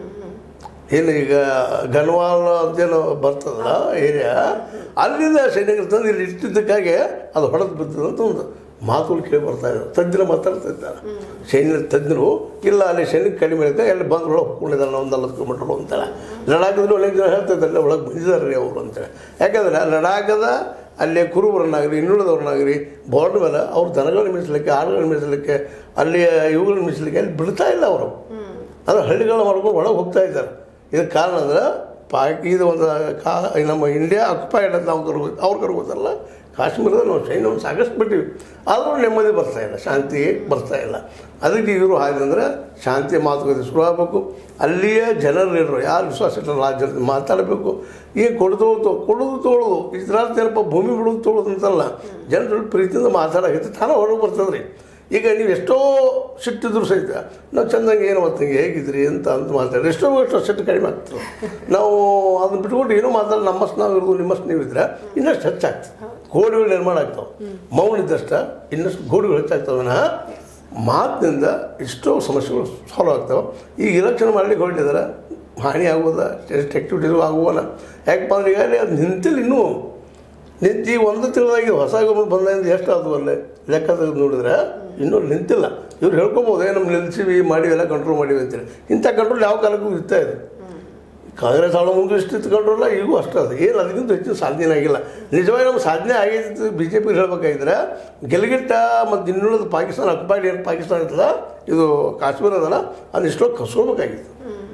ಏನು ಈಗ ಗನ್ವಾಲ್ ಅಂತೇನೋ ಬರ್ತದಲ್ಲ ಏರಿಯಾ ಅಲ್ಲಿಂದ ಸೈನಿಕರು ತಂದು ಇಲ್ಲಿ ಇಟ್ಟಿದ್ದಕ್ಕಾಗಿ ಅದು ಹೊಡೆದು ಬಿದ್ದದು ಅಂತ ಒಂದು ಮಾತುಗಳು ಕೇಳಿ ಬರ್ತಾ ಇದ್ದಾರೆ ತಜ್ಞರು ಮಾತಾಡ್ತಾ ಇದ್ದಾರೆ ಸೈನ್ಯ ತಜ್ಞರು ಇಲ್ಲ ಅಲ್ಲಿ ಸೈನಿಕ ಕಡಿಮೆ ಇರುತ್ತೆ ಎಲ್ಲಿ ಬಂದು ಒಳಗೆ ಹೋಗ್ಕೊಂಡಿದ್ದಾರೆ ಒಂದು ನಲ್ವತ್ತು ಕಿಲೋಮೀಟರ್ ಅಂತಾರೆ ಲಡಾಖದಲ್ಲಿ ಒಳಗೆ ಜನ ಹೇಳ್ತಾ ಇದ್ದಾರೆ ಒಳಗೆ ಬಂದಿದ್ದಾರೆ ರೀ ಅವರು ಅಂತೇಳಿ ಯಾಕಂದರೆ ಲಡಾಖದ ಅಲ್ಲಿ ಕುರುಬರನ್ನಾಗಲಿ ಇನ್ನುಳಿದವ್ರನ್ನಾಗಲಿ ಬಾರ್ಡರ್ ಮೇಲೆ ಅವ್ರು ದನಗಳನ್ನ ಮೀಸಲಿಕ್ಕೆ ಆಡುಗಳನ್ನ ಮೀಸಲಿಕ್ಕೆ ಅಲ್ಲಿ ಇವುಗಳನ್ನ ಮೀಸಲಿಕ್ಕೆ ಅಲ್ಲಿ ಬಿಡ್ತಾ ಇಲ್ಲ ಅವರು ಅಂದ್ರೆ ಹಳ್ಳಿಗಳನ್ನ ಮಾಡ್ಕೊಂಡು ಒಳಗೆ ಹೋಗ್ತಾ ಇದ್ದಾರೆ ಇದಕ್ಕೆ ಕಾರಣ ಅಂದ್ರೆ ಪಾಕ್ ಇದು ಒಂದು ಕಾ ನಮ್ಮ ಇಂಡಿಯಾ ಅಕ್ಯುಪೈಡ್ ಅಂತ ನಾವು ಕರ್ಗೋ ಅವ್ರು ಕರ್ಗೋತಾರಲ್ಲ ಕಾಶ್ಮೀರದಲ್ಲಿ ನಾವು ಸೈನ್ಯವನ್ನು ಸಾಕಷ್ಟು ಬಿಟ್ಟಿವಿ ಆದರೂ ನೆಮ್ಮದಿ ಬರ್ತಾ ಇಲ್ಲ ಶಾಂತಿ ಬರ್ತಾ ಇಲ್ಲ ಅದಕ್ಕೆ ಇವರು ಹಾಗಂದ್ರೆ ಶಾಂತಿ ಮಾತುಕತೆ ಶುರು ಆಗಬೇಕು ಅಲ್ಲಿಯ ಜನರು ಯಾರು ವಿಶ್ವಾಸ ಇಟ್ಟಲ್ಲ ಆ ಜನ ಮಾತಾಡಬೇಕು ಈಗ ಕೊಡ್ತೋದು ಕೊಡೋದು ತೊಗೊಳೋದು ಇದ್ರಾರ್ಥ ಏನಪ್ಪ ಭೂಮಿ ಬಿಡೋದು ತೊಗೊಳೋದು ಅಂತಲ್ಲ ಜನರು ಪ್ರೀತಿಯಿಂದ ಮಾತಾಡೋಕೆ ತಾನೇ ಹೊರಗೆ ಬರ್ತದೆ ರೀ ಈಗ ನೀವು ಎಷ್ಟೋ ಸಿಟ್ಟಿದ್ರು ಸಹಿತ ನಾವು ಚೆಂದಂಗೆ ಏನು ಮತ್ತಂಗೆ ಹೇಗಿದ್ರಿ ಅಂತ ಅಂತ ಮಾತಾಡಿ ಎಷ್ಟೋ ಎಷ್ಟೋ ಸಿಟ್ಟು ಕಡಿಮೆ ಆಗ್ತದೆ ನಾವು ಅದನ್ನ ಬಿಟ್ಕೊಂಡು ಏನೋ ಮಾತಾಡಿ ನಮ್ಮಷ್ಟು ನಾವು ಇರೋದು ನಿಮ್ಮಷ್ಟು ನೀವು ಇದ್ರೆ ಇನ್ನಷ್ಟು ಹೆಚ್ಚಾಗ್ತದೆ ಗೋಡೆಗಳು ನಿರ್ಮಾಣ ಆಗ್ತಾವೆ ಮೌನ ಇದ್ದಷ್ಟ ಇನ್ನಷ್ಟು ಗೋಡೆಗಳು ಹೆಚ್ಚಾಗ್ತವೆ ವಿನಃ ಮಾತಿನಿಂದ ಎಷ್ಟೋ ಸಮಸ್ಯೆಗಳು ಸಾಲ್ವ್ ಆಗ್ತವೆ ಈಗ ಇಲೆಕ್ಷನ್ ಮಾಡ್ಲಿಕ್ಕೆ ಹೊರಟಿದ್ದಾರೆ ಹಾನಿ ಆಗೋದ ಟೆಸ್ಟ್ ಆ್ಯಕ್ಟಿವಿಟೀಸು ಆಗುವಲ್ಲ ಯಾಕಪ್ಪ ಅಂದ್ರೆ ಈಗಾಗಲೇ ಅದು ನಿಂತಿಲ್ಲ ಇನ್ನೂ ನಿಂತು ಈಗ ಒಂದು ತಿಂಗಳಾಗಿ ಹೊಸ ಗಮನ ಬಂದಿಂದ ಎಷ್ಟು ಆದವು ಅಲ್ಲೇ ಲೆಕ್ಕ ತೆಗೆದು ನೋಡಿದ್ರೆ ಇನ್ನೂ ನಿಂತಿಲ್ಲ ಇವ್ರು ಹೇಳ್ಕೊಬೋದು ಏ ನಮ್ಮ ನಿಲ್ಸಿವಿ ಮಾಡಿವಿ ಎಲ್ಲ ಕಂಟ್ರೋಲ್ ಮಾಡಿವಿ ಅಂತೇಳಿ ಇಂಥ ಕಂಟ್ರೋಲ್ ಯಾವ ಕಾಲಕ್ಕೂ ಇರ್ತಾ ಇದೆ ಕಾಂಗ್ರೆಸ್ ಆಳೋ ಮುಂದೆ ಇಷ್ಟಿತ್ತು ಕಂಟ್ರೋಲ ಈಗೂ ಅಷ್ಟೇ ಅದು ಏನು ಅದಕ್ಕಿಂತ ಹೆಚ್ಚಿನ ಸಾಧನೆ ಆಗಿಲ್ಲ ನಿಜವಾಗಿ ನಮ್ಮ ಸಾಧನೆ ಆಗೈತೆ ಬಿ ಜೆ ಪಿಗೆ ಹೇಳ್ಬೇಕಾಗಿದ್ರೆ ಗೆಲುಗಿಟ್ಟ ಮತ್ತು ಇನ್ನುಳಿದ ಪಾಕಿಸ್ತಾನ ಅಕ್ಬೈಡ್ ಏನು ಪಾಕಿಸ್ತಾನ ಇರ್ತದ ಇದು ಕಾಶ್ಮೀರ ಅದಲ್ಲ ಅದು ಇಷ್ಟೋ ಕಸ್ಕೋಬೇಕಾಗಿತ್ತು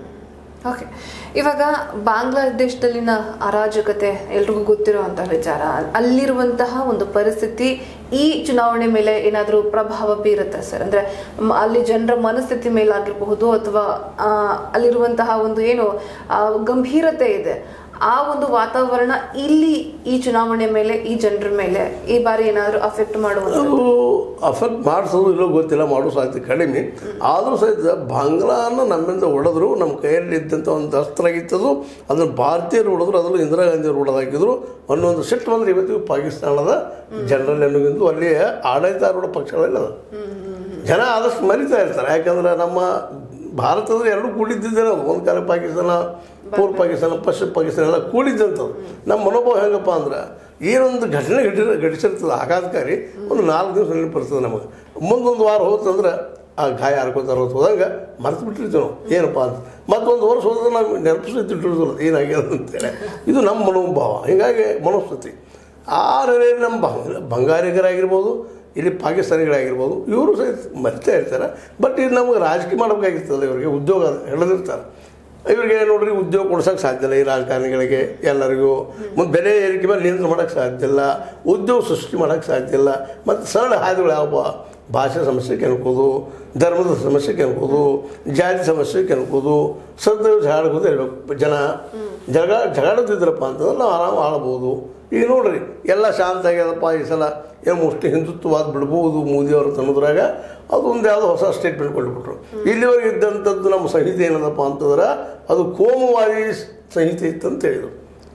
ಓಕೆ ಇವಾಗ ಬಾಂಗ್ಲಾದೇಶದಲ್ಲಿನ ಅರಾಜಕತೆ ಎಲ್ರಿಗೂ ಗೊತ್ತಿರುವಂತಹ ವಿಚಾರ ಅಲ್ಲಿರುವಂತಹ ಒಂದು ಪರಿಸ್ಥಿತಿ ಈ ಚುನಾವಣೆ ಮೇಲೆ ಏನಾದರೂ ಪ್ರಭಾವ ಬೀರುತ್ತೆ ಸರ್ ಅಂದ್ರೆ ಮ- ಅಲ್ಲಿ ಜನರ ಮನಸ್ಥಿತಿ ಮೇಲಾಗಿರಬಹುದು ಅಥವಾ ಆ, ಅಲ್ಲಿರುವಂತಹ ಒಂದು ಏನು ಆ, ಗಂಭೀರತೆ ಇದೆ ಆ ಒಂದು ವಾತಾವರಣ ಇಲ್ಲಿ ಈ ಚುನಾವಣೆ ಮೇಲೆ ಈ ಜನರ ಮೇಲೆ ಈ ಬಾರಿ ಏನಾದರೂ ಅಫೆಕ್ಟ್ ಮಾಡುವಂತ ಅದು ಅಫೆಕ್ಟ್ ಮಾಡಿಸೋದು ಇಲ್ಲೋ ಗೊತ್ತಿಲ್ಲ ಮಾಡೋ ಸಾಧ್ಯತೆ ಕಡಿಮೆ ಆದರೂ ಸಹಿತ ಬಾಂಗ್ಲಾನ ನಮ್ಮಿಂದ ಹೊಡೆದ್ರು ನಮ್ಮ ಕೈಯಲ್ಲಿ ಇದ್ದಂಥ ಒಂದು ಅಸ್ತ್ರ ಆಗಿತ್ತದು ಅದನ್ನು ಭಾರತೀಯರು ಹೊಡೆದ್ರು ಅದನ್ನು ಇಂದಿರಾ ಗಾಂಧಿಯವರು ಹೊಡೆದಾಕಿದ್ರು ಅನ್ನೋ ಒಂದು ಸಿಟ್ಟು ಬಂದ್ರೆ ಇವತ್ತಿಗೂ ಪಾಕಿಸ್ತಾನದ ಜನರಲ್ಲಿ ಅನ್ನೋಕ್ಕಿಂತ ಅಲ್ಲಿಯ ಆಡಳಿತಾರೂಢ ಪಕ್ಷಗಳಲ್ಲಿ ಅದು ಜನ ಆದಷ್ಟು ಮರಿತಾ ಇರ್ತಾರೆ ಯಾಕಂದ್ರೆ ನಮ್ಮ ಭಾರತದ ಎರಡು ಕೂಡಿದ್ದಿದ್ದೇನೆ ಅದು ಒಂದು ಕಾಲ ಪಾಕಿಸ್ತಾನ ಪೂರ್ವ ಪಾಕಿಸ್ತಾನ ಪಶ್ಚಿಮ ಪಾಕಿಸ್ತಾನ ಎಲ್ಲ ಕೂಡಿದ್ದಂಥದ್ದು ನಮ್ಮ ಮನೋಭಾವ ಹೆಂಗಪ್ಪ ಅಂದ್ರೆ ಏನೊಂದು ಘಟನೆ ಘಟಿ ಘಟಿಸಿರ್ತದೆ ಆಘಾತಕಾರಿ ಒಂದು ನಾಲ್ಕು ದಿವಸ ನೆನಪು ಬರ್ತದೆ ನಮಗೆ ಮುಂದೊಂದು ವಾರ ಹೋತಂದ್ರೆ ಆ ಗಾಯ ಹರ್ಕೋತಾರ ಹೋದಂಗೆ ಮರ್ತು ಬಿಟ್ಟಿರ್ತೀವಿ ನಾವು ಏನಪ್ಪ ಅಂತ ಮತ್ತೊಂದು ವರ್ಷ ಹೋದ್ರೆ ನಾವು ನೆನಪಿಸಿಟ್ಟಿರೋದಿಲ್ಲ ಏನಾಗ್ಯದ ಅಂತೇಳಿ ಇದು ನಮ್ಮ ಮನೋಭಾವ ಹೀಗಾಗಿ ಮನೋಸ್ಥಿತಿ ಆ ನೆಲೆಯಲ್ಲಿ ನಮ್ಮ ಬಂಗ ಬಂಗಾರಿಗರಾಗಿರ್ಬೋದು ಇಲ್ಲಿ ಪಾಕಿಸ್ತಾನಿಗಳಾಗಿರ್ಬೋದು ಇವರು ಸಹಿತ ಮರಿತಾ ಇರ್ತಾರೆ ಬಟ್ ಇದು ನಮಗೆ ರಾಜಕೀಯ ಮಾಡಬೇಕಾಗಿರ್ತದೆ ಇವರಿಗೆ ಉದ್ಯೋಗ ಹಿಡಿದಿರ್ತಾರೆ ಇವರಿಗೆ ನೋಡ್ರಿ ಉದ್ಯೋಗ ಕೊಡ್ಸೋಕೆ ಸಾಧ್ಯ ಇಲ್ಲ ಈ ರಾಜಕಾರಣಿಗಳಿಗೆ ಎಲ್ಲರಿಗೂ ಮತ್ತು ಬೆಲೆ ಏರಿಕೆ ಮೇಲೆ ನಿಯಂತ್ರಣ ಮಾಡೋಕ್ಕೆ ಸಾಧ್ಯ ಇಲ್ಲ ಉದ್ಯೋಗ ಸೃಷ್ಟಿ ಮಾಡೋಕ್ಕೆ ಸಾಧ್ಯ ಇಲ್ಲ ಮತ್ತು ಸರಳ ಹಾದಿಗಳು ಯಾವ ಭಾಷೆ ಸಮಸ್ಯೆ ಕೆನ್ಕೋದು ಧರ್ಮದ ಸಮಸ್ಯೆ ಕೆನ್ಕೋದು ಜಾತಿ ಸಮಸ್ಯೆ ಕೆನ್ಕೋದು ಸದ್ಯ ಜಗಾಡ್ಕೋದು ಇರಬೇಕು ಜನ ಜಗ ಜಗಾಡೋದಿದ್ರಪ್ಪ ಅಂತಂದ್ರೆ ನಾವು ಆರಾಮ ಆಳ್ಬೋದು ಈಗ ನೋಡ್ರಿ ಎಲ್ಲ ಶಾಂತ ಆಗ್ಯದಪ್ಪ ಈ ಸಲ ಏನು ಮುಷ್ಟಿ ಹಿಂದುತ್ವವಾದ ಬಿಡ್ಬೋದು ಮೋದಿಯವರು ತನ್ನದ್ರಾಗ ಅದೊಂದು ಯಾವುದೋ ಹೊಸ ಸ್ಟೇಟ್ಮೆಂಟ್ ಕೊಟ್ಬಿಟ್ರು ಇಲ್ಲಿವರೆಗೆ ಇದ್ದಂಥದ್ದು ನಮ್ಮ ಸಂಹಿತೆ ಏನದಪ್ಪ ಅಂತಂದ್ರೆ ಅದು ಕೋಮುವಾದಿ ಸಂಹಿತೆ ಇತ್ತು ಅಂತ ಹೇಳಿದರು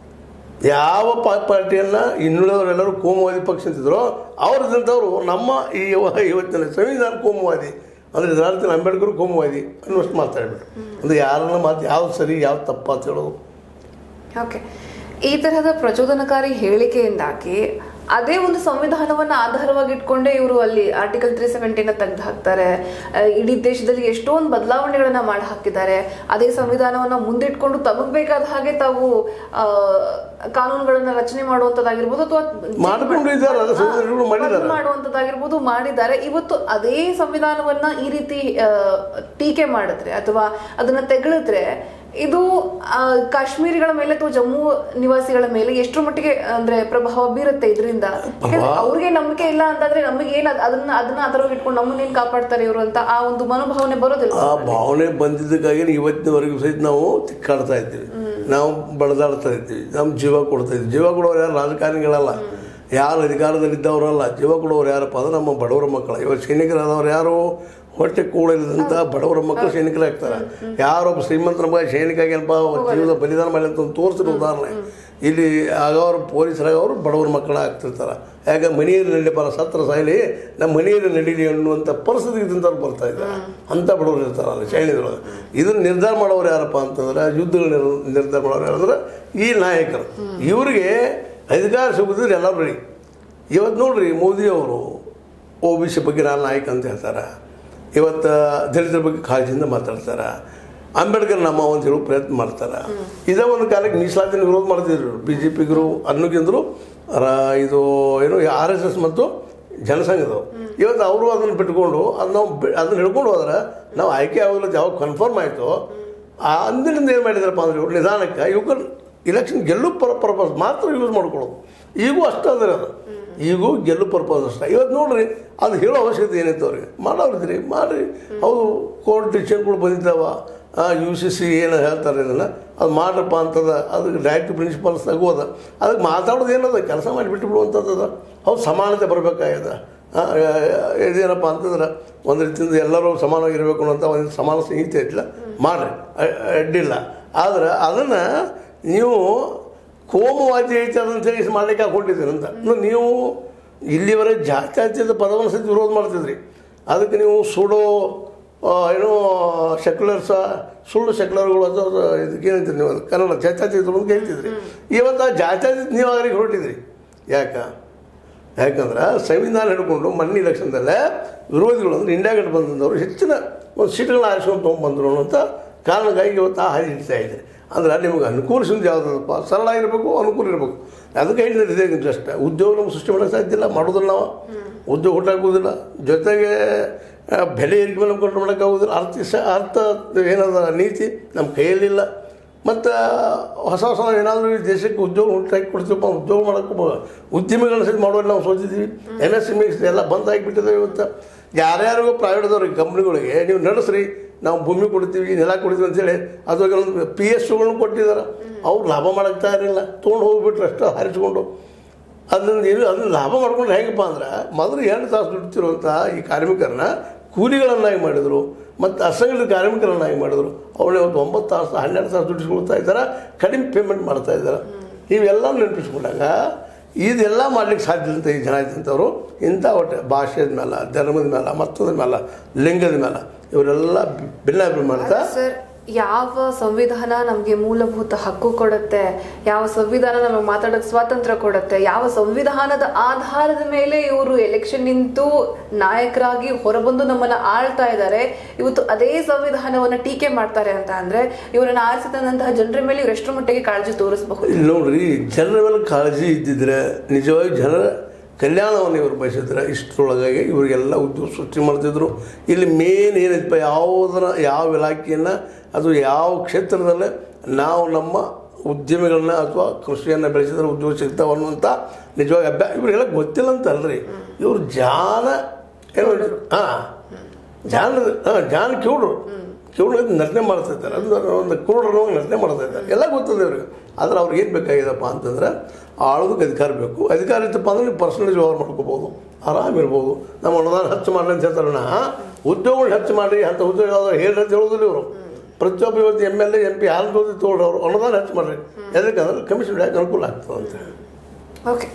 ಯಾವ ಪಾ ಪಾರ್ಟಿಯನ್ನು ಇನ್ನುಳಿದವರೆಲ್ಲರೂ ಕೋಮುವಾದಿ ಪಕ್ಷ ಅಂತಿದ್ರು ಅವ್ರದಂಥವ್ರು ನಮ್ಮ ಈ ಇವ- ಇವತ್ತಿನ ಸಂವಿಧಾನ ಕೋಮುವಾದಿ ಅಂದರೆ ಇದರ ಅಂಬೇಡ್ಕರ್ ಕೋಮುವಾದಿ ಅನ್ನೋಷ್ಟು ಮಾತಾಡ್ಬಿಟ್ರು ಅಂದರೆ ಯಾರನ್ನ ಮಾತು ಯಾವ್ದು ಸರಿ ಯಾವ್ದು ತಪ್ಪ ಅಂತ ಹೇಳೋದು ಓಕೆ ಈ ತರಹದ ಪ್ರಚೋದನಕಾರಿ ಹೇಳಿಕೆಯಿಂದಾಗಿ ಅದೇ ಒಂದು ಸಂವಿಧಾನವನ್ನ ಆಧಾರವಾಗಿ ಇಟ್ಕೊಂಡೇ ಇವರು ಅಲ್ಲಿ ಆರ್ಟಿಕಲ್ ತ್ರೀ ಸೆವೆಂಟಿನ ತೆಗೆದು ಹಾಕ್ತಾರೆ ಆ, ಇಡೀ ದೇಶದಲ್ಲಿ ಎಷ್ಟೊಂದು ಬದಲಾವಣೆಗಳನ್ನ ಮಾಡಿ ಹಾಕಿದ್ದಾರೆ ಅದೇ ಸಂವಿಧಾನವನ್ನ ಮುಂದಿಟ್ಕೊಂಡು ತಮಗ್ ಬೇಕಾದ ಹಾಗೆ ತಾವು ಆ, ಕಾನೂನುಗಳನ್ನ ರಚನೆ ಮಾಡುವಂತದ್ದಾಗಿರ್ಬೋದು ಅಥವಾ ಮಾಡ್ಕೊಂಡು ಇದ್ದಾರೆ ಅದು ಸಂವಿಧಾನಗಳು ಮಾಡಿದ್ದಾರೆ ಬದಲು ಮಾಡುವಂತದ್ದಾಗಿರ್ಬೋದು ಮಾಡಿದ್ದಾರೆ ಇವತ್ತು ಅದೇ ಸಂವಿಧಾನವನ್ನ ಈ ರೀತಿ ಆ, ಟೀಕೆ ಮಾಡಿದ್ರೆ ಅಥವಾ ಅದನ್ನ ತೆಗಳಿದ್ರೆ ಇದು ಆ, ಕಾಶ್ಮೀರಿಗಳ ಮೇಲೆ ಅಥವಾ ಜಮ್ಮು ನಿವಾಸಿಗಳ ಮೇಲೆ ಎಷ್ಟರ ಮಟ್ಟಿಗೆ ಅಂದ್ರೆ ಪ್ರಭಾವ ಬೀರುತ್ತೆ ಇದರಿಂದ ಅವ್ರಿಗೆ ನಂಬಿಕೆ ಇಲ್ಲ ಅಂತಂದ್ರೆ ನಮಗೆ ಏನ್ ಅದ್- ಅದನ್ನ ಅದನ್ನ ಅದರೊಳಗೆ ಇಟ್ಕೊಂಡು ನಮ್ಮನ್ನೇನ್ ಕಾಪಾಡ್ತಾರೆ ಇವರು ಅಂತ ಆ ಒಂದು ಮನೋಭಾವನೆ ಬರೋದಿಲ್ಲ ಆ ಭಾವನೆ ಬಂದಿದ್ದಕ್ಕಾಗಿ ಇವತ್ತಿನವರೆಗೂ ಸಹಿತ ನಾವು ತಿಕ್ಕಾಡ್ತಾ ಇದ್ದೀವಿ ನಾವು ಬಡದಾಡ್ತಾ ಇದ್ದೀವಿ ನಮ್ಮ ಜೀವ ಕೊಡ್ತಾ ಇದ್ದೀವಿ ಜೀವ ಕೊಡೋರು ಯಾರು ರಾಜಕಾರಣಿಗಳಲ್ಲ ಯಾರು ಅಧಿಕಾರದಲ್ಲಿದ್ದವರಲ್ಲ ಜೀವ ಕೊಡೋರು ಯಾರಪ್ಪ ಅಂದ್ರೆ ನಮ್ಮ ಬಡವರ ಮಕ್ಕಳು ಇವತ್ತು ಸೈನಿಕರಾದವ್ರು ಯಾರು ಹೊಟ್ಟೆ ಕೂಡಲಿದಂಥ ಬಡವರ ಮಕ್ಕಳು ಸೈನಿಕರಾಗ್ತಾರೆ ಯಾರೊಬ್ಬ ಶ್ರೀಮಂತರ ಮಗ ಸೈನಿಕ ಆಗ್ಯಾನಪ್ಪ ಜೀವದ ಬಲಿದಾನ ಮಾಡಿ ಅಂತ ತೋರಿಸಿರೋ ಉದಾಹರಣೆ ಇಲ್ಲಿ ಆಗವ್ರು ಪೊಲೀಸರಾಗ ಅವರು ಬಡವರ ಮಕ್ಕಳ ಆಗ್ತಿರ್ತಾರೆ ಯಾಕೆ ಮನೆಯಲ್ಲಿ ನಡಿಯಪ್ಪ ಸತ್ರ ಸಾಯಲಿ ನಮ್ಮ ಮನೆಯಲ್ಲಿ ನಡೀಲಿ ಅನ್ನುವಂಥ ಪರಿಸ್ಥಿತಿ ಇದ್ದಂಥವ್ರು ಬರ್ತಾ ಇದ್ದಾರೆ ಅಂಥ ಬಡವರು ಇರ್ತಾರೆ ಅಲ್ಲಿ ಚೈನೀದೊಳಗೆ ಇದನ್ನು ನಿರ್ಧಾರ ಮಾಡೋರು ಯಾರಪ್ಪ ಅಂತಂದ್ರೆ ಯುದ್ಧಗಳು ನಿರ್- ನಿರ್ಧಾರ ಮಾಡೋರು ಯಾರಂದ್ರೆ ಈ ನಾಯಕರು ಇವರಿಗೆ ಅಧಿಕಾರ ಸಿಗೋದಿದ್ರೆ ಎಲ್ಲರೂ ರೆಡಿ ಇವತ್ತು ನೋಡ್ರಿ ಮೋದಿಯವರು ಒ ಬಿ ಸಿ ಬಗ್ಗೆ ನಾನು ನಾಯಕ ಅಂತ ಹೇಳ್ತಾರೆ ಇವತ್ತು ದಲಿತರ ಬಗ್ಗೆ ಕಾಳಜಿಯಿಂದ ಮಾತಾಡ್ತಾರೆ ಅಂಬೇಡ್ಕರ್ ನಮ್ಮ ಅಂತ ಹೇಳೋ ಪ್ರಯತ್ನ ಮಾಡ್ತಾರೆ ಇದೇ ಒಂದು ಕಾಲಕ್ಕೆ ಮೀಸಲಾತಿನ ವಿರೋಧ ಮಾಡ್ತಿದ್ರು ಬಿ ಜೆ ಪಿಗರು ಅನ್ನೋಕ್ಕಿಂತಲೂ ರ ಇದು ಏನು ಆರ್ ಎಸ್ ಎಸ್ ಮತ್ತು ಜನಸಂಘದವು ಇವತ್ತು ಅವರು ಅದನ್ನು ಬಿಟ್ಕೊಂಡು ಅದು ನಾವು ಬಿ- ಅದನ್ನ ಹಿಡ್ಕೊಂಡು ಹೋದ್ರೆ ನಾವು ಆಯ್ಕೆ ಆಗೋಲ್ಲ ಯಾವಾಗ ಕನ್ಫರ್ಮ್ ಆಯಿತು ಅಂದಿನಿಂದ ಏನು ಮಾಡಿದಾರಪ್ಪ ಅಂದ್ರೆ ಇವ್ರು ನಿಧಾನಕ್ಕೆ ಇವ್ರು ಇಲೆಕ್ಷನ್ ಗೆಲ್ಲು ಪರ್ ಪರ್ಪಸ್ ಮಾತ್ರ ಯೂಸ್ ಮಾಡ್ಕೊಳ್ಳೋದು ಈಗೂ ಅಷ್ಟೇ ಅದ್ರ ಅದು ಈಗೂ ಗೆಲ್ಲು ಪರ್ಪಸ್ ಅಷ್ಟೇ ಇವತ್ತು ನೋಡ್ರಿ ಅದು ಹೇಳೋ ಅವಶ್ಯಕತೆ ಏನಿತ್ತು ಅವ್ರಿಗೆ ಮಾಡೋರಿದ್ರಿ ಮಾಡಿರಿ ಹೌದು ಕೋರ್ಟ್ ಡಿಸಿಷನ್ಗಳು ಬಂದಿದ್ದಾವ ಯು ಸಿ ಸಿ ಏನು ಹೇಳ್ತಾರೆ ಇದನ್ನು ಅದು ಮಾಡ್ರಪ್ಪ ಅಂತದ ಅದಕ್ಕೆ ಡೈರೆಕ್ಟ್ ಪ್ರಿನ್ಸಿಪಲ್ಸ್ ತಗೋದ ಅದಕ್ಕೆ ಮಾತಾಡೋದು ಏನದ ಕೆಲಸ ಮಾಡಿ ಬಿಟ್ಟು ಬಿಡುವಂಥದ್ದು ಹೌದು ಸಮಾನತೆ ಬರಬೇಕಾಗ್ಯದ ಆ, ಇದೇನಪ್ಪ ಅಂತಂದ್ರೆ ಒಂದು ರೀತಿಯಿಂದ ಎಲ್ಲರೂ ಸಮಾನವಾಗಿರಬೇಕು ಅನ್ನೋಂಥ ಒಂದು ಸಮಾನ ಸಂಹಿತೆ ಐತಿಲ್ಲ ಮಾಡಿರಿ ಅಡ್ಡಿಲ್ಲ ಆದ್ರೆ ಅದನ್ನು ನೀವು ಕೋಮುವಾದಿ ಐತೆ ಅದನ್ನು ಹೇಳಿ ಮಾಡ್ಲಿಕ್ಕೆ ಹಾಕೊಂಡಿದ್ದೀರಿ ಅಂತ ಇನ್ನು ನೀವು ಇಲ್ಲಿವರೆಗೆ ಜಾತ್ಯಾತೀತ ಪದವನ್ನು ಸಹಿತ ವಿರೋಧ ಮಾಡ್ತಿದ್ರಿ ಅದಕ್ಕೆ ನೀವು ಸುಡೋ ಆ, ಏನೋ ಸೆಕ್ಯುಲರ್ಸ ಸುಳ್ಳು ಸೆಕ್ಯುಲರ್ಗಳು ಅದು ಅದು ಇದಕ್ಕೆ ಏನಂತೀರಿ ನೀವು ಅದು ಕನ್ನಡ ಜಾತ್ಯಾತೀತರು ಅಂತ ಹೇಳ್ತಿದ್ರಿ ಇವತ್ತು ಆ ಜಾತ್ಯಾತೀತ ನೀವು ಆಗಲಿಕ್ಕೆ ಹೊರಟಿದ್ರಿ ಯಾಕೆ ಯಾಕಂದ್ರೆ ಸಂವಿಧಾನ ಹಿಡ್ಕೊಂಡು ಮೊನ್ನೆ ಇಲೆಕ್ಷನ್ದಲ್ಲೇ ವಿರೋಧಿಗಳು ಅಂದ್ರೆ ಇಂಡಿಯಾ ಗೇಟ್ ಬಂದವರು ಹೆಚ್ಚಿನ ಒಂದು ಸೀಟ್ಗಳನ್ನ ಆರಿಸ್ಕೊಂಡು ತೊಗೊಂಬಂದರು ಅನ್ನೋಂಥ ಕಾರಣಕ್ಕಾಗಿ ಇವತ್ತು ಆ ಹಾದಿ ಹಿಡಿತಾ ಇದ್ದಾರೆ ಅಂದ್ರೆ ನಿಮಗೆ ಅನುಕೂಲಿಸಿದ ಯಾವುದಪ್ಪ ಸರಳ ಇರಬೇಕು ಅನುಕೂಲ ಇರಬೇಕು ಅದಕ್ಕೆ ಹೇಳಿದ್ರೆ ಇದೇ ಇಂಟ್ರೆಸ್ಟ್ ಉದ್ಯೋಗ ನಮ್ಗೆ ಸೃಷ್ಟಿ ಮಾಡೋಕ್ಕೆ ಸಾಧ್ಯ ಇಲ್ಲ ಮಾಡೋದಿಲ್ಲ ನಾವು ಉದ್ಯೋಗ ಹುಟ್ಟಾಕೋದಿಲ್ಲ ಜೊತೆಗೆ ಆ, ಬೆಲೆ ಏರಿಕೆ ಮೇಲೆ ಕಂಟ್ರೋಲ್ ಮಾಡೋಕ್ಕಾಗೋದಿಲ್ಲ ಅರ್ಥ ಸ ಅರ್ಥ ಏನದ ನೀತಿ ನಮ್ಮ ಕೈಯಲ್ಲಿಲ್ಲ ಮತ್ತು ಹೊಸ ಹೊಸ ಏನಾದರೂ ಈ ದೇಶಕ್ಕೆ ಉದ್ಯೋಗ ಹುಟ್ಟಾಕಿ ಕೊಡ್ತೀವಪ್ಪ ಉದ್ಯೋಗ ಮಾಡೋಕ್ಕೆ ಉದ್ಯಮಿಗಳನ್ನ ಸಹಿತ ಮಾಡೋದು ನಾವು ಸೋಚಿದ್ದೀವಿ ಎಮ್ ಎಸ್ ಎಮ್ ಎಸ್ ಎಲ್ಲ ಬಂದ್ ಆಗಿಬಿಟ್ಟಿದ್ದಾವೆ ಇವತ್ತು ಯಾರ್ಯಾರಿಗೂ ಪ್ರೈವೇಟ್ದವ್ರಿಗೆ ಕಂಪ್ನಿಗಳಿಗೆ ನೀವು ನಡೆಸ್ರಿ ನಾವು ಭೂಮಿ ಕೊಡ್ತೀವಿ ನೆಲ ಕೊಡ್ತೀವಿ ಅಂತೇಳಿ ಅದು ಕೆಲವೊಂದು ಪಿ ಎಸ್ ಯುಗಳನ್ನ ಕೊಟ್ಟಿದ್ದಾರೆ ಅವ್ರು ಲಾಭ ಮಾಡೋಕ್ಕೆ ತಯಾರಿಲ್ಲ ತೊಗೊಂಡು ಹೋಗ್ಬಿಟ್ರೆ ಅಷ್ಟು ಹಾರಿಸ್ಕೊಂಡು ಅದರಿಂದ ಏನು ಅದನ್ನ ಲಾಭ ಮಾಡ್ಕೊಂಡು ಹೇಗಪ್ಪ ಅಂದ್ರೆ ಮೊದಲು ಎರಡು ತಾಸು ದುಡ್ತಿರುವಂಥ ಈ ಕಾರ್ಮಿಕರನ್ನ ಕೂಲಿಗಳನ್ನಾಗಿ ಮಾಡಿದರು ಮತ್ತು ಅಸಂಘಟಿತ ಕಾರ್ಮಿಕರನ್ನಾಗಿ ಮಾಡಿದರು ಅವಳು ಇವತ್ತು ಒಂಬತ್ತು ತಾಸು ಹನ್ನೆರಡು ತಾಸು ದುಡಿಸ್ಕೊಳ್ತಾ ಇದ್ದಾರೆ ಕಡಿಮೆ ಪೇಮೆಂಟ್ ಮಾಡ್ತಾ ಇದ್ದಾರೆ ಇವೆಲ್ಲ ನೆನಪಿಸ್ಕೊಂಡಾಗ ಇದೆಲ್ಲ ಮಾಡ್ಲಿಕ್ಕೆ ಸಾಧ್ಯ ಅಂತ ಈ ಜನ ಇದ್ದಂಥವ್ರು ಇಂಥ ಒಟ್ಟು ಭಾಷೆದ ಮೇಲೆ ಧರ್ಮದ ಮೇಲೆ ಮತ್ತೊಂದ್ರ ಮೇಲೆ ಲಿಂಗದ ಮೇಲೆ ಇವರೆಲ್ಲ ಭಿನ್ನಾಭಿಪ್ರಾಯ ಮಾಡ್ತಾ ಸರ್ ಯಾವ ಸಂವಿಧಾನ ನಮಗೆ ಮೂಲಭೂತ ಹಕ್ಕು ಕೊಡುತ್ತೆ ಯಾವ ಸಂವಿಧಾನ ನಮಗೆ ಮಾತಾಡೋಕೆ ಸ್ವಾತಂತ್ರ್ಯ ಕೊಡುತ್ತೆ ಯಾವ ಸಂವಿಧಾನದ ಆಧಾರದ ಮೇಲೆ ಇವರು ಎಲೆಕ್ಷನ್ ನಿಂತು ನಾಯಕರಾಗಿ ಹೊರಬಂದು ನಮ್ಮನ್ನ ಆಳ್ತಾ ಇದ್ದಾರೆ ಇವತ್ತು ಅದೇ ಸಂವಿಧಾನವನ್ನ ಟೀಕೆ ಮಾಡ್ತಾರೆ ಅಂತ ಅಂದ್ರೆ ಇವರನ್ನ ಆರಿಸಿದಂತಹ ಜನರ ಮೇಲೆ ಇವರು ಎಷ್ಟರ ಮಟ್ಟಿಗೆ ಕಾಳಜಿ ತೋರಿಸಬಹುದು ಇಲ್ಲಿ ನೋಡ್ರಿ ಜನರ ಮೇಲೆ ಕಾಳಜಿ ಇದ್ದಿದ್ರೆ ನಿಜವಾಗಿ ಜನರ ಕಲ್ಯಾಣವನ್ನು ಇವರು ಬಯಸಿದ್ರೆ ಇಷ್ಟರೊಳಗಾಗಿ ಇವರಿಗೆಲ್ಲ ಉದ್ಯೋಗ ಸೃಷ್ಟಿ ಮಾಡ್ತಿದ್ರು ಇಲ್ಲಿ ಮೇನ್ ಏನೈತಪ್ಪ ಯಾವುದರ ಯಾವ ಇಲಾಖೆಯನ್ನು ಅದು ಯಾವ ಕ್ಷೇತ್ರದಲ್ಲೇ ನಾವು ನಮ್ಮ ಉದ್ಯಮಿಗಳನ್ನ ಅಥವಾ ಕೃಷಿಯನ್ನು ಬೆಳೆಸಿದ್ರೆ ಉದ್ಯೋಗ ಸಿಗ್ತಾವ ಅನ್ನುವಂಥ ನಿಜವಾಗಿ ಅಭ್ಯಾಸ ಇವ್ರಿಗೆಲ್ಲ ಗೊತ್ತಿಲ್ಲ ಅಂತ ಅಲ್ರಿ ಇವರು ಜಾನ ಏನು ಹಾಂ ಜಾನ ಹಾಂ ಜಾನ ಕಿವುಡ್ರು ಕಿವುಡ್ರು ನಟನೆ ಮಾಡ್ತಾ ಇದ್ದಾರೆ ಅಂದ್ರೆ ಒಂದು ಕುರುಡ್ರು ನಟನೆ ಮಾಡ್ತಾ ಇದ್ದಾರೆ ಎಲ್ಲ ಗೊತ್ತದೆ ಇವ್ರಿಗೆ ಆದ್ರೆ ಅವ್ರಿಗೆ ಏನು ಬೇಕಾಗಿದೆಪ್ಪ ಅಂತಂದ್ರೆ ಆಳೋದಕ್ಕೆ ಅಧಿಕಾರ ಬೇಕು ಅಧಿಕಾರ ಇತ್ತಪ್ಪ ಅಂದ್ರೆ ನೀವು ಪರ್ಸನಲ್ ವ್ಯವಹಾರ ಮಾಡ್ಕೋಬೋದು ಆರಾಮಿರ್ಬೋದು ನಮ್ಮ ಅನುದಾನ ಹೆಚ್ಚು ಮಾಡಲಿ ಅಂತ ಹೇಳ್ತಾರಣ್ಣ ಉದ್ಯೋಗಗಳು ಹೆಚ್ಚು ಮಾಡಿ ಅಂತ ಉದ್ಯೋಗ ಯಾವ್ದಾರು ಹೇಳ್ರಿ ಅಂತ ಹೇಳೋದಿಲ್ಲ ಇವರು ಪ್ರತಿಯೊಬ್ಬ ಇವತ್ತು M L A M P ಯಾರು ತೋದಿ ತೊಗೊಳ್ರಿ ಅವರು ಅನುದಾನ ಹೆಚ್ಚು ಮಾಡ್ರಿ ಯಾಕಂದ್ರೆ ಕಮಿಷನ್ ಯಾಕೆ ಅನುಕೂಲ ಆಗ್ತದೆ ಅಂತ ಹೇಳಿ ಓಕೆ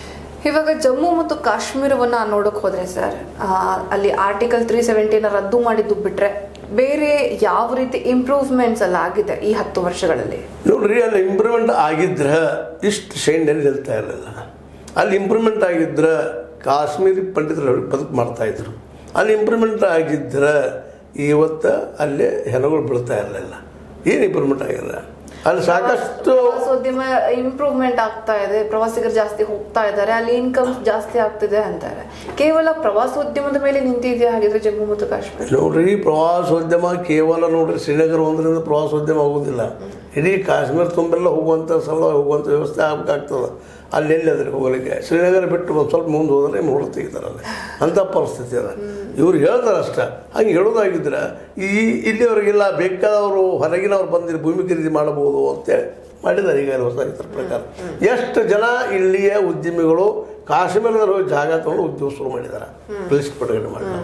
ಇವಾಗ ಜಮ್ಮು ಮತ್ತು ಕಾಶ್ಮೀರವನ್ನ ನೋಡಕ್ ಹೋದ್ರೆ ಸರ್ ಅಲ್ಲಿ ಆರ್ಟಿಕಲ್ ತ್ರೀ ಸೆವೆಂಟಿನ ರದ್ದು ಮಾಡಿದ್ದು ಬಿಟ್ರೆ ಬೇರೆ ಯಾವ ರೀತಿ ಇಂಪ್ರೂವ್ಮೆಂಟ್ಸ್ ಎಲ್ಲ ಆಗಿದೆ ಈ ಹತ್ತು ವರ್ಷಗಳಲ್ಲಿ ನೋಡ್ರಿ ಅಲ್ಲಿ ಇಂಪ್ರೂವ್ಮೆಂಟ್ ಆಗಿದ್ರೆ ಇಷ್ಟು ಶೈನ್ಯಲ್ಲಿ ನಿಲ್ತಾ ಇರಲಿಲ್ಲ ಅಲ್ಲಿ ಇಂಪ್ರೂವ್ಮೆಂಟ್ ಆಗಿದ್ರೆ ಕಾಶ್ಮೀರಿ ಪಂಡಿತರು ಬದುಕು ಮಾಡ್ತಾ ಇದ್ರು ಅಲ್ಲಿ ಇಂಪ್ರೂವ್ಮೆಂಟ್ ಆಗಿದ್ರೆ ಇವತ್ತು ಅಲ್ಲಿ ಹೆಣಗಳು ಬೀಳ್ತಾ ಇರಲಿಲ್ಲ ಏನು ಇಂಪ್ರೂವ್ಮೆಂಟ್ ಆಗಿಲ್ಲ ಅಲ್ಲಿ ಸಾಕಷ್ಟು ಪ್ರವಾಸೋದ್ಯಮ ಇಂಪ್ರೂವ್ಮೆಂಟ್ ಆಗ್ತಾ ಇದೆ ಪ್ರವಾಸಿಗರು ಜಾಸ್ತಿ ಹೋಗ್ತಾ ಇದ್ದಾರೆ ಅಲ್ಲಿ ಇನ್ಕಮ್ ಜಾಸ್ತಿ ಆಗ್ತಿದೆ ಅಂತಾರೆ ಕೇವಲ ಪ್ರವಾಸೋದ್ಯಮದ ಮೇಲೆ ನಿಂತಿದೆಯಾ ಹಾಗಿದ್ರೆ ಜಮ್ಮು ಮತ್ತು ಕಾಶ್ಮೀರ ನೋಡ್ರಿ ಪ್ರವಾಸೋದ್ಯಮ ಕೇವಲ ನೋಡ್ರಿ ಶ್ರೀನಗರ ಒಂದರಿಂದ ಪ್ರವಾಸೋದ್ಯಮ ಆಗೋದಿಲ್ಲ ಇಡೀ ಕಾಶ್ಮೀರ ತುಂಬೆಲ್ಲ ಹೋಗುವಂಥ ಸಲ ಹೋಗುವಂಥ ವ್ಯವಸ್ಥೆ ಆಗಬೇಕಾಗ್ತದೆ ಅಲ್ಲಿ ಎಲ್ಲಿ ಅದ್ರಿಗೆ ಹೋಗಲಿಕ್ಕೆ ಶ್ರೀನಗರ ಬಿಟ್ಟು ಒಂದು ಸ್ವಲ್ಪ ಮುಂದೆ ಹೋದ್ರೆ ಮುಳು ತೆಗಿತಾರಲ್ಲ ಅಂಥ ಪರಿಸ್ಥಿತಿ ಅದ ಇವ್ರು ಹೇಳ್ತಾರೆ ಅಷ್ಟೇ ಹಂಗೆ ಹೇಳೋದಾಗಿದ್ರೆ ಈ ಇಲ್ಲಿವರೆಗಿಲ್ಲ ಬೇಕಾದವರು ಹೊರಗಿನವ್ರು ಬಂದಿರಿ ಭೂಮಿ ಖರೀದಿ ಮಾಡಬಹುದು ಅಂತೇಳಿ ಮಾಡಿದ್ದಾರೆ ಈಗ ಹೊಸ ಇದ್ರ ಪ್ರಕಾರ ಎಷ್ಟು ಜನ ಇಲ್ಲಿಯ ಉದ್ಯಮಿಗಳು ಕಾಶ್ಮೀರದಲ್ಲಿ ಹೋಗಿ ಜಾಗ ತಗೊಂಡು ಉದ್ಯೋಗ ಶುರು ಮಾಡಿದ್ದಾರೆ ಲಿಸ್ಟ್ ಬಿಡುಗಡೆ ಮಾಡಿದ್ದಾರೆ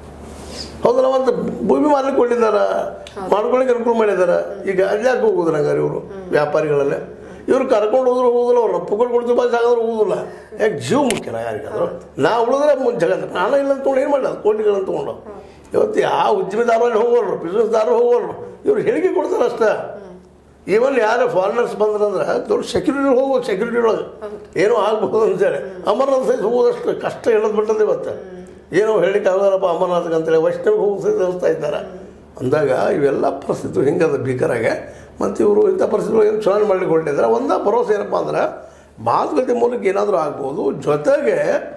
ಹೌದಲ್ಲ ಒಂದು ಭೂಮಿ ಮಾರ್ಲಿಕ್ಕೆ ಕೊಟ್ಟಿದ್ದಾರೆ ಮಾಡ್ಕೊಳ್ಳಿಕ್ಕೆ ಅನುಕೂಲ ಮಾಡಿದ್ದಾರೆ ಈಗ ಅಲ್ಲಿ ಯಾಕೆ ಹೋಗುದ್ರು ಹಂಗಾರೆ ಇವರು ವ್ಯಾಪಾರಿಗಳಲ್ಲೇ ಇವ್ರು ಕರ್ಕೊಂಡು ಹೋದ್ರು ಹೋಗುದಿಲ್ಲ ಅವ್ರನ್ನ ಪುಕ್ಕಡ್ ಕೊಡ್ತೀವಿ ಬಸ್ ಹಾಗಾದ್ರೆ ಹೋಗುದಿಲ್ಲ ಯಾಕೆ ಜೀವ ಮುಖ್ಯನ ಯಾರಿಗಾದ್ರು ನಾವು ಉಳಿದ್ರೆ ಮುಂದೆ ಜಗತ್ತು ಪ್ರಾಣ ಇಲ್ಲ ಅಂತ ತೊಗೊಂಡು ಏನು ಮಾಡಲ್ಲ ಕೋಟಿಗಳನ್ನ ತೊಗೊಂಡು ಇವತ್ತು ಯಾವ ಉದ್ಯಮಿದಾರಲ್ಲಿ ಹೋಗೋರು ಬಿಸ್ನೆಸ್ದಾರರು ಹೋಗೋರು ಇವ್ರು ಹೇಳಿಕೆ ಕೊಡ್ತಾರೆ ಅಷ್ಟೇ ಈವನ್ ಯಾರು ಫಾರಿನರ್ಸ್ ಬಂದ್ರಂದ್ರೆ ದೊಡ್ಡ ಸೆಕ್ಯೂರಿಟಿ ಹೋಗ್ಬೋದು ಸೆಕ್ಯೂರಿಟಿ ಒಳಗೆ ಏನೋ ಆಗ್ಬೋದು ಅಂತೇಳಿ ಅಮರನಾಥ ಸಹಿತ ಹೋಗೋದಷ್ಟು ಕಷ್ಟ ಹೇಳೋದು ಬಿಟ್ಟದೆ ಇವತ್ತು ಏನೋ ಹೇಳಿಕೆ ಆಗೋದಪ್ಪ ಅಮರನಾಥ್ಗೆ ಅಂತೇಳಿ ವೈಷ್ಣವಿಗೆ ಹೋಗೋ ಸಹಿತ ಅನಿಸ್ತಾ ಇದ್ದಾರೆ ಅಂದಾಗ ಇವೆಲ್ಲ ಪರಿಸ್ಥಿತಿ ಹಿಂಗದ ಭೀಕರಾಗೆ ಮತ್ತು ಇವರು ಇಂಥ ಪರಿಸ್ಥಿತಿ ಏನು ಚುನಾವಣೆ ಮಾಡ್ಲಿಕ್ಕೆ ಹೊರಟಿದ್ದಾರೆ ಒಂದ ಭರವಸೆ ಏನಪ್ಪ ಅಂದ್ರೆ ಮಾತುಕತೆ ಮೂಲಕ ಏನಾದರೂ ಆಗ್ಬೋದು ಜೊತೆಗೆ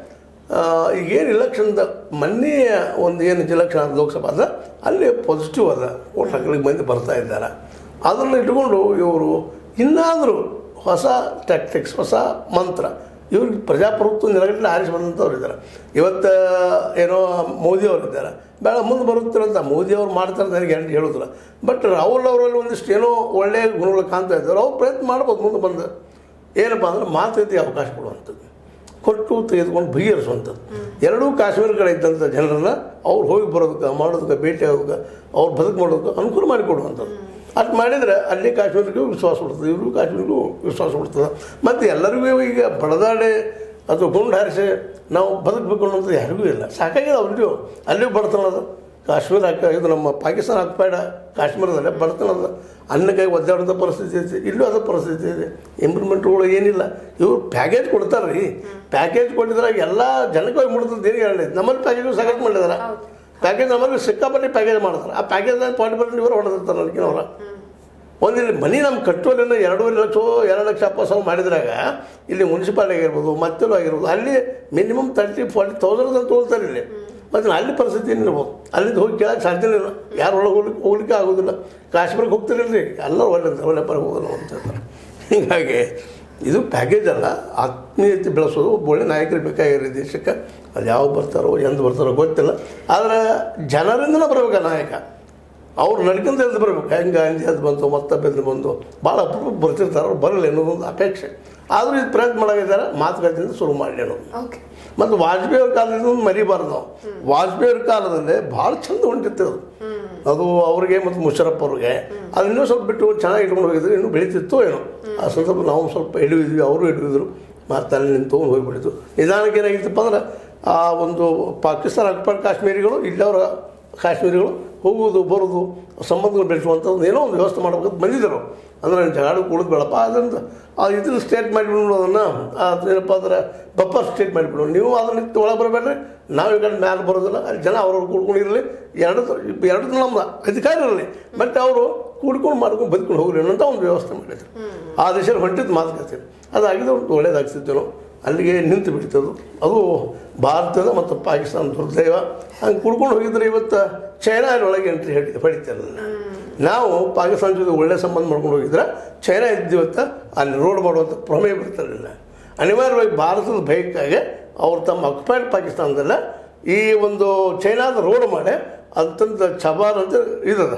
ಆ, ಈಗೇನು ಇಲೆಕ್ಷನ್ದ ಮೊನ್ನೆ ಒಂದು ಏನು ಇಲೆಕ್ಷನ್ ಆದ ಲೋಕಸಭಾ ಅದ ಅಲ್ಲಿ ಪಾಸಿಟಿವ್ ಅದ ಓಟ್ ಹಾಕಲಿಕ್ಕೆ ಮಂದಿ ಬರ್ತಾ ಇದ್ದಾರೆ ಅದನ್ನು ಇಟ್ಕೊಂಡು ಇವರು ಇನ್ನಾದರೂ ಹೊಸ ಟ್ಯಾಕ್ಟಿಕ್ಸ್ ಹೊಸ ಮಂತ್ರ ಇವ್ರಿಗೆ ಪ್ರಜಾಪ್ರಭುತ್ವ ನೆಲಗಟ್ಟಲೆ ಆರಿಸಿ ಬಂದಂಥವ್ರು ಇದ್ದಾರೆ ಇವತ್ತು ಏನೋ ಮೋದಿ ಅವರು ಇದ್ದಾರೆ ಬೇಡ ಮುಂದೆ ಬರುತ್ತಿರಂತ ಮೋದಿ ಅವ್ರು ಮಾಡ್ತಾರೆ ನನಗೆ ಗ್ಯಾರಂಟಿ ಹೇಳೋದಿಲ್ಲ ಬಟ್ ರಾಹುಲ್ ಅವರಲ್ಲಿ ಒಂದಿಷ್ಟು ಏನೋ ಒಳ್ಳೆಯ ಗುಣಗಳು ಕಾಣ್ತಾ ಇದ್ದಾರೆ ಅವ್ರು ಪ್ರಯತ್ನ ಮಾಡ್ಬೋದು ಮುಂದೆ ಬಂದು ಏನಪ್ಪ ಅಂದ್ರೆ ಮಾತುಕತೆಗೆ ಅವಕಾಶ ಕೊಡುವಂಥದ್ದು ಕೊಟ್ಟು ತೆಗೆದುಕೊಂಡು ಬಗೆಹರಿಸುವಂಥದ್ದು ಎರಡೂ ಕಾಶ್ಮೀರ ಕಡೆ ಇದ್ದಂಥ ಜನರನ್ನ ಅವ್ರು ಹೋಗಿ ಬರೋದಕ್ಕೆ ಮಾಡೋದಕ್ಕೆ ಭೇಟಿ ಆಗೋದಕ್ಕೆ ಅವ್ರು ಬದುಕು ಮಾಡೋದಕ್ಕೆ ಅನುಕೂಲ ಮಾಡಿಕೊಡುವಂಥದ್ದು ಅಷ್ಟು ಮಾಡಿದರೆ ಅಲ್ಲಿ ಕಾಶ್ಮೀರಿಗೂ ವಿಶ್ವಾಸ ಕೊಡ್ತದೆ ಇವ್ರಿಗೂ ಕಾಶ್ಮೀರಿಗೂ ವಿಶ್ವಾಸ ಕೊಡ್ತದೆ ಮತ್ತು ಎಲ್ಲರಿಗೂ ಈಗ ಬಡದಾಡೆ ಅಥವಾ ಗುಂಡು ಹಾರಿಸಿ ನಾವು ಬದುಕಬೇಕು ಅನ್ನೋದು ಯಾರಿಗೂ ಇಲ್ಲ ಸಾಕಾಗಿದೆ ಅವ್ರಿಗೂ ಅಲ್ಲಿಯೂ ಬಡತನದ ಕಾಶ್ಮೀರ ಹಾಕ ಇದು ನಮ್ಮ ಪಾಕಿಸ್ತಾನ ಹಾಕ್ಬೇಡ ಕಾಶ್ಮೀರದಲ್ಲಿ ಬಡತನದ ಅನ್ನಕ್ಕಾಗಿ ಒದ್ದಾಡೋಂಥ ಪರಿಸ್ಥಿತಿ ಐತಿ ಇಲ್ಲೂ ಅದ ಪರಿಸ್ಥಿತಿ ಇದೆ ಇಂಪ್ರೂವ್ಮೆಂಟ್ಗಳು ಏನಿಲ್ಲ ಇವರು ಪ್ಯಾಕೇಜ್ ಕೊಡ್ತಾರೆ ರೀ ಪ್ಯಾಕೇಜ್ ಕೊಟ್ಟಿದ್ರಾಗ ಎಲ್ಲ ಜನಕ್ಕೆ ಹೋಗಿ ಮುಡ್ತದೆ ಏನು ಹೇಳಿದೆ ನಮ್ಮಲ್ಲಿ ಪ್ಯಾಕೇಜ್ ಸಗಟ್ ಮಾಡಿದಾರೆ ಪ್ಯಾಕೇಜ್ ನಮ್ಮಲ್ಲಿ ಸಿಕ್ಕಾಪಟ್ಟೆ ಪ್ಯಾಕೇಜ್ ಮಾಡ್ತಾರೆ ಆ ಪ್ಯಾಕೇಜ್ ಫಾರ್ಟಿ ಪರ್ಸೆಂಟ್ ಇವರು ಹೊಡೆದಿರ್ತಾರೆ ನನಗಿನವ್ರ ಒಂದು ಇಲ್ಲಿ ಮನೆ ನಮ್ಮ ಕಟ್ಟುವಲ್ಲಿನ ಎರಡೂವರೆ ಲಕ್ಷ ಎರಡು ಲಕ್ಷ ಅಪ್ಪ ಸಾವಿರ ಮಾಡಿದ್ರಾಗ ಇಲ್ಲಿ ಮುನ್ಸಿಪಾಲಿಟಿ ಆಗಿರ್ಬೋದು ಮತ್ತೆಲ್ಲೂ ಆಗಿರ್ಬೋದು ಅಲ್ಲಿ ಮಿನಿಮಮ್ ತರ್ಟಿ ಫಾರ್ಟಿ ತೌಸಂಡ್ ಅಂತ ತೊಗೊಳ್ತಾರೆ ಇಲ್ಲಿ ಮತ್ತು ಅಲ್ಲಿ ಪರಿಸ್ಥಿತಿ ಏನಿರ್ಬೋದು ಅಲ್ಲಿಂದ ಹೋಗಿ ಕೇಳಕ್ಕೆ ಸಾಧ್ಯನೇ ಇಲ್ಲ ಯಾರು ಒಳಗೆ ಹೋಗ್ಲಿಕ್ಕೆ ಹೋಗ್ಲಿಕ್ಕೆ ಆಗೋದಿಲ್ಲ ಕಾಶ್ಮೀರಕ್ಕೆ ಹೋಗ್ತಿರಲ್ರಿ ಎಲ್ಲರೂ ಒಳ್ಳೆ ಒಳ್ಳೆ ಪರ ಹೋಗೋಲ್ಲ ಅಂತ ಹೇಳ್ತಾರೆ ಹೀಗಾಗಿ ಇದು ಪ್ಯಾಕೇಜ್ ಅಲ್ಲ ಆತ್ಮೀಯತೆ ಬೆಳೆಸೋದು ಒಬ್ಬ ಒಳ್ಳೆ ನಾಯಕರು ಬೇಕಾಗಿರೋ ದೇಶಕ್ಕೆ ಅದು ಯಾವ ಬರ್ತಾರೋ ಎಂದು ಬರ್ತಾರೋ ಗೊತ್ತಿಲ್ಲ ಆದರೆ ಜನರಿಂದನೇ ಬರಬೇಕು ಆ ನಾಯಕ ಅವ್ರು ನಡ್ಕೊಂತ ಎದ್ದು ಬರಬೇಕು ಹೆಂಗೆ ಅಂಜಿ ಅದು ಬಂತು ಮತ್ತೆ ಬೆದ್ದು ಬಂದು ಭಾಳ ಅಪರೂಪ ಬರ್ತಿರ್ತಾರೆ ಅವ್ರು ಬರಲ್ಲ ಅನ್ನೋದೊಂದು ಅಪೇಕ್ಷೆ ಆದರೂ ಇದು ಪ್ರಯತ್ನ ಮಾಡಾಗಿದ್ದಾರೆ ಮಾತುಕತೆಯಿಂದ ಶುರು ಮಾಡಿ ಅನ್ನೋದು ಓಕೆ ಮತ್ತು ವಾಜಪೇಯಿ ಅವ್ರ ಕಾಲದಿಂದ ಒಂದು ಮರಿಬಾರ್ದು ನಾವು ವಾಜಪೇಯಿ ಅವ್ರ ಕಾಲದಲ್ಲಿ ಭಾಳ ಚಂದ ಹೊಂಟಿತ್ತು ಅದು ಅದು ಅವ್ರಿಗೆ ಮತ್ತು ಮುಷರಫ್ ಅವ್ರಿಗೆ ಅದು ಇನ್ನೂ ಸ್ವಲ್ಪ ಬಿಟ್ಟು ಚೆನ್ನಾಗಿ ಇಟ್ಕೊಂಡು ಹೋಗಿದ್ರು ಇನ್ನೂ ಬೆಳೀತಿತ್ತು ಏನೋ ಆ ಸಂದರ್ಭ ನಾವು ಸ್ವಲ್ಪ ಹಿಡಿದಿದ್ವಿ ಅವರು ಹಿಡಿದಿದ್ರು ಮತ್ತು ಅಲ್ಲಿ ನಿಂತು ತೊಗೊಂಡು ಹೋಗಿಬಿಟ್ಟಿತ್ತು ನಿಧಾನಕ್ಕೆ ಏನಾಗಿತ್ತಪ್ಪ ಅಂದ್ರೆ ಆ ಒಂದು ಪಾಕಿಸ್ತಾನ ಅಕ್ಬರ್ ಕಾಶ್ಮೀರಿಗಳು ಇಲ್ಲವರ ಕಾಶ್ಮೀರಿಗಳು ಹೋಗುವುದು ಬರೋದು ಸಂಬಂಧಗಳು ಬೆಳೆಸುವಂಥದ್ದು ಏನೋ ಒಂದು ವ್ಯವಸ್ಥೆ ಮಾಡ್ಬೇಕಂತ ಬಂದಿದ್ದರು ಅಂದ್ರೆ ಜಗಾಡು ಕೂಡೋದು ಬೇಡಪ್ಪ ಅದರಿಂದ ಆ ಇದ್ರ ಸ್ಟೇಟ್ ಮಾಡಿಬಿಡೋಣ ಅದನ್ನು ಅದೇನಪ್ಪ ಅಂದ್ರೆ ಬಪ್ಪರ್ ಸ್ಟೇಟ್ ಮಾಡಿಬಿಡೋಣ ನೀವು ಅದನ್ನ ಒಳಗೆ ಬರಬೇಡ್ರಿ ನಾವು ಈ ಕಡೆ ಮ್ಯಾಲೆ ಬರೋದಿಲ್ಲ ಅಲ್ಲಿ ಜನ ಅವ್ರವ್ರು ಕೂಡ್ಕೊಂಡಿರಲಿ ಎರಡು ಎರಡು ನಮ್ದು ಅಧಿಕಾರ ಇರಲಿ ಬಟ್ ಅವರು ಕೂಡ್ಕೊಂಡು ಮಾಡ್ಕೊಂಡು ಬದುಕೊಂಡು ಹೋಗ್ಲಿ ಅನ್ನೋಂಥ ಒಂದು ವ್ಯವಸ್ಥೆ ಮಾಡಿದ್ರು ಆ ದೇಶದಲ್ಲಿ ಹೊಂಟಿದ್ದು ಮಾತುಕತೆ ಅದಾಗಿದ್ದು ಒಂದು ಒಳ್ಳೇದಾಗ್ತಿದ್ದೇನೋ ಅಲ್ಲಿಗೆ ನಿಂತು ಬಿಡ್ತದು ಅದು ಭಾರತದ ಮತ್ತು ಪಾಕಿಸ್ತಾನ ದುರ್ದೈವ ಹಂಗೆ ಕುಡ್ಕೊಂಡು ಹೋಗಿದ್ರೆ ಇವತ್ತು ಚೈನಾ ಒಳಗೆ ಎಂಟ್ರಿ ಹಿಡಿ ಹೊಡಿತಿರಲಿಲ್ಲ ನಾವು ಪಾಕಿಸ್ತಾನ ಜೊತೆ ಒಳ್ಳೆ ಸಂಬಂಧ ಮಾಡ್ಕೊಂಡು ಹೋಗಿದ್ರೆ ಚೈನಾ ಇದ್ದಿವತ್ತು ಅಲ್ಲಿ ರೋಡ್ ಮಾಡುವಂಥ ಪ್ರಮೇಯ ಬರ್ತಿರಲಿಲ್ಲ ಅನಿವಾರ್ಯವಾಗಿ ಭಾರತದ ಭಯಕ್ಕಾಗಿ ಅವ್ರು ತಮ್ಮ ಅಕ್ಯುಪೈಡ್ ಪಾಕಿಸ್ತಾನದಲ್ಲ ಈ ಒಂದು ಚೈನಾದ ರೋಡ್ ಮಾಡಿ ಅಂತಂದ ಚಬಾರ್ ಅಂತ ಇದದ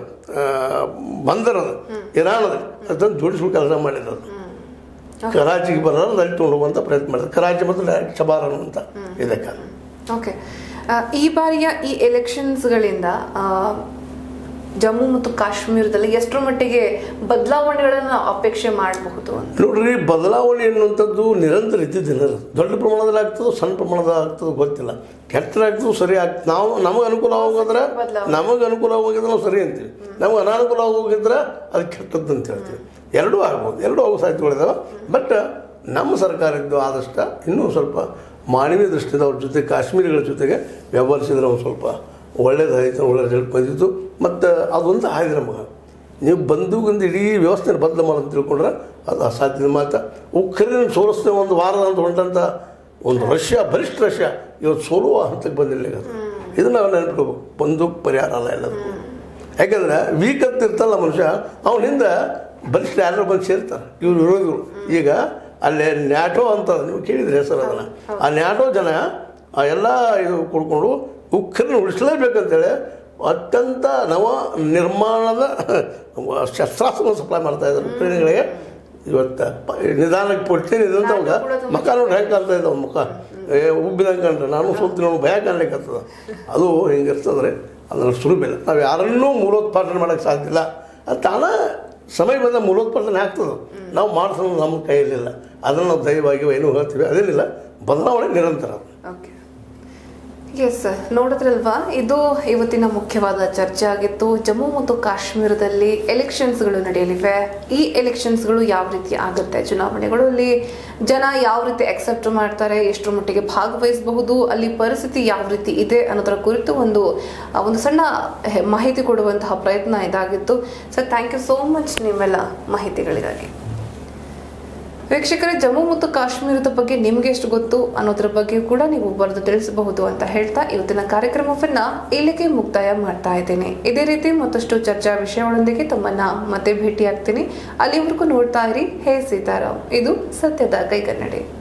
ಬಂದರ್ ಅದ ಇರಾನ್ ಅದ ಅದನ್ನು ಜೋಡಿಸುವ ಕೆಲಸ ಮಾಡಿರೋದು ಕರಾಚಿಗೆ ಬರೋರು ಅಲ್ಲಿ ತೊಗೊಂಡು ಹೋಗುವಂಥ ಪ್ರಯತ್ನ ಮಾಡಿದ್ರು ಕರಾಚಿ ಮತ್ತು ಡೈರೆಕ್ಟ್ ಚಬಾರ್ ಅನ್ನುವಂಥ ಇದಕ್ಕೆ ಓಕೆ ಈ ಬಾರಿಯ ಈ ಎಲೆಕ್ಷನ್ಸ್ಗಳಿಂದ ಜಮ್ಮು ಮತ್ತು ಕಾಶ್ಮೀರದಲ್ಲಿ ಎಷ್ಟರ ಮಟ್ಟಿಗೆ ಬದಲಾವಣೆಗಳನ್ನು ಅಪೇಕ್ಷೆ ಮಾಡಬಹುದು ಅಂತ ನೋಡ್ರಿ ಬದಲಾವಣೆ ಎನ್ನುವಂಥದ್ದು ನಿರಂತರ ಇದ್ದಿದ್ದಿಲ್ಲ ಅದು. ದೊಡ್ಡ ಪ್ರಮಾಣದಲ್ಲಿ ಆಗ್ತದೋ ಸಣ್ಣ ಪ್ರಮಾಣದಲ್ಲಿ ಆಗ್ತದೋ ಗೊತ್ತಿಲ್ಲ ಕೆಟ್ಟದಾಗ್ತದೋ ಸರಿ ಆಗ್ತದೆ ನಾವು ನಮಗೆ ಅನುಕೂಲ ಹೋಗಿದ್ರೆ ಬದಲಾವಣೆ. ನಮಗೆ ಅನುಕೂಲ ಹೋಗಿದ್ರೆ ನಾವು ಸರಿ ಅಂತೀವಿ ನಮಗೆ ಅನಾನುಕೂಲ ಹೋಗಿದ್ರೆ ಅದು ಕೆಟ್ಟದ್ದು ಅಂತ ಹೇಳ್ತೀವಿ ಎರಡೂ ಆಗ್ಬೋದು ಎರಡೂ ಆಗೋ ಸಾಧ್ಯತೆಗಳಿದಾವೆ ಬಟ್ ನಮ್ಮ ಸರ್ಕಾರ ಇದ್ದು ಆದಷ್ಟು ಇನ್ನೂ ಸ್ವಲ್ಪ ಮಾನವೀಯ ದೃಷ್ಟಿಯಿಂದ ಅವ್ರ ಜೊತೆ ಕಾಶ್ಮೀರಿಗಳ ಜೊತೆಗೆ ವ್ಯವಹರಿಸಿದ್ರೆ ಒಂದು ಸ್ವಲ್ಪ ಒಳ್ಳೇದಾಯಿತು ಒಳ್ಳೆ ರಿಸಲ್ಟ್ ಬಂದಿತ್ತು ಮತ್ತು ಅದೊಂದು ಆಯ್ತು ನಮಗೆ ನೀವು ಬಂದು ಒಂದು ಇಡೀ ವ್ಯವಸ್ಥೆ ಬದಲು ಮಾಡೋದು ತಿಳ್ಕೊಂಡ್ರೆ ಅದು ಅಸಾಧ್ಯದ ಮಾತು ಉಕ್ರೇನ್ ಸೋಲಿಸ್ತೇವೆ ಒಂದು ವಾರ ಅಂತ ಹೊಂಟಂಥ ಒಂದು ರಷ್ಯಾ ಬಲಿಷ್ಠ ರಷ್ಯಾ ಇವತ್ತು ಸೋಲುವ ಹಂತಕ್ಕೆ ಬಂದಿಲ್ಲ ಈಗ ಅದು. ಇದನ್ನ ನಾವು ನೆನಪಿಡ್ಬೇಕು ಬಂದೂಕ್ ಪರಿಹಾರ ಅಲ್ಲ ಎಲ್ಲದಕ್ಕೂ ಯಾಕಂದ್ರೆ ವೀಕ್ ಅಂತ ಇರ್ತಲ್ಲ ಮನುಷ್ಯ ಅವನಿಂದ ಬಲಿಷ್ಠ ಯಾರು ಬಂದು ಸೇರ್ತಾರೆ ಇವ್ರು ವಿರೋಧಿಗಳು ಈಗ ಅಲ್ಲೇ ನ್ಯಾಟೋ ಅಂತ ನೀವು ಕೇಳಿದ್ರಿ ಹೆಸರು ಅದನ್ನು ಆ ನ್ಯಾಟೋ ಜನ ಆ ಎಲ್ಲ ಇದು ಕೊಡ್ಕೊಂಡು ಉಕ್ರೇನ್ ಉಳಿಸಲೇಬೇಕಂತೇಳಿ ಅತ್ಯಂತ ನವ ನಿರ್ಮಾಣದ ಶಸ್ತ್ರಾಸ್ತ್ರಗಳನ್ನು ಸಪ್ಲೈ ಮಾಡ್ತಾ ಇದ್ದಾರೆ ಉಕ್ರೇನ್ಗಳಿಗೆ ಇವತ್ತು ಪ- ನಿಧಾನಕ್ಕೆ ಪಡ್ತೀನಿ ಇದಂತ ಅವಾಗ ಮುಖ ನೋಡಿ ಹೆಂಗೆ ಕಾಣ್ತಾ ಇದ್ದಾವೆ ಮುಖ ಏ ಉಬ್ಬಿದಂಗೆ ಕಂಡ್ರೆ ನಾನು ಸೋಲ್ತೀನಿ ನೋಡಿ ಭಯ ಕಾಣ್ಲಿಕ್ಕತ್ತದ ಅದು ಹಿಂಗೆ ಇರ್ತದ್ರೆ ಅದನ್ನು ಸುಲಭಿಲ್ಲ ನಾವು ಯಾರನ್ನೂ ಮೂಲೋತ್ಪಾದನೆ ಮಾಡೋಕ್ಕೆ ಸಾಧ್ಯ ಇಲ್ಲ ಅದು ತಾನ ಸಮಯ ಬಂದ ಮೂಲೋತ್ಪಾದನೆ ಆಗ್ತದೆ ನಾವು ಮಾಡಿಸೋದು ನಮ್ಮ ಕೈಯಲ್ಲಿಲ್ಲ ಅದನ್ನು ನಾವು ದಯವಾಗಿ ಏನು ಹೇಳ್ತೀವಿ ಅದೇನಿಲ್ಲ ಬದಲಾವಣೆ ನಿರಂತರ ಓಕೆ ಎಸ್ ನೋಡಿದ್ರಲ್ವಾ ಇದು ಇವತ್ತಿನ ಮುಖ್ಯವಾದ ಚರ್ಚೆ ಆಗಿತ್ತು ಜಮ್ಮು ಮತ್ತು ಕಾಶ್ಮೀರದಲ್ಲಿ ಎಲೆಕ್ಷನ್ಸ್ಗಳು ನಡೆಯಲಿವೆ ಈ ಎಲೆಕ್ಷನ್ಸ್ಗಳು ಯಾವ ರೀತಿ ಆಗುತ್ತೆ ಚುನಾವಣೆಗಳು ಅಲ್ಲಿ ಜನ ಯಾವ ರೀತಿ ಅಕ್ಸೆಪ್ಟ್ ಮಾಡ್ತಾರೆ ಎಷ್ಟರ ಮಟ್ಟಿಗೆ ಭಾಗವಹಿಸಬಹುದು ಅಲ್ಲಿ ಪರಿಸ್ಥಿತಿ ಯಾವ ರೀತಿ ಇದೆ ಅನ್ನೋದರ ಕುರಿತು ಒಂದು ಆ, ಒಂದು ಸಣ್ಣ ಹೆ- ಮಾಹಿತಿ ಕೊಡುವಂತಹ ಪ್ರಯತ್ನ ಇದಾಗಿತ್ತು sir thank you so much ನಿಮ್ಮೆಲ್ಲ ಮಾಹಿತಿಗಳಿಗಾಗಿ ವೀಕ್ಷಕರೇ ಜಮ್ಮು ಮತ್ತು ಕಾಶ್ಮೀರದ ಬಗ್ಗೆ ನಿಮ್ಗೆ ಎಷ್ಟು ಗೊತ್ತು ಅನ್ನೋದ್ರ ಬಗ್ಗೆ ಕೂಡ ನೀವು ಬರೆದು ತಿಳಿಸಬಹುದು ಅಂತ ಹೇಳ್ತಾ ಇವತ್ತಿನ ಕಾರ್ಯಕ್ರಮವನ್ನ ಇಲ್ಲಿಗೆ ಮುಕ್ತಾಯ ಮಾಡ್ತಾ ಇದ್ದೇನೆ ಇದೇ ರೀತಿ ಮತ್ತಷ್ಟು ಚರ್ಚಾ ವಿಷಯಗಳೊಂದಿಗೆ ತಮ್ಮನ್ನ ಮತ್ತೆ ಭೇಟಿ ಆಗ್ತೀನಿ ಅಲ್ಲಿವರೆಗೂ ನೋಡ್ತಾ ಇರಿ ಹೇ ಸೀತಾರಾಮ್ ಇದು ಸತ್ಯದ ಕೈಗನ್ನಡಿ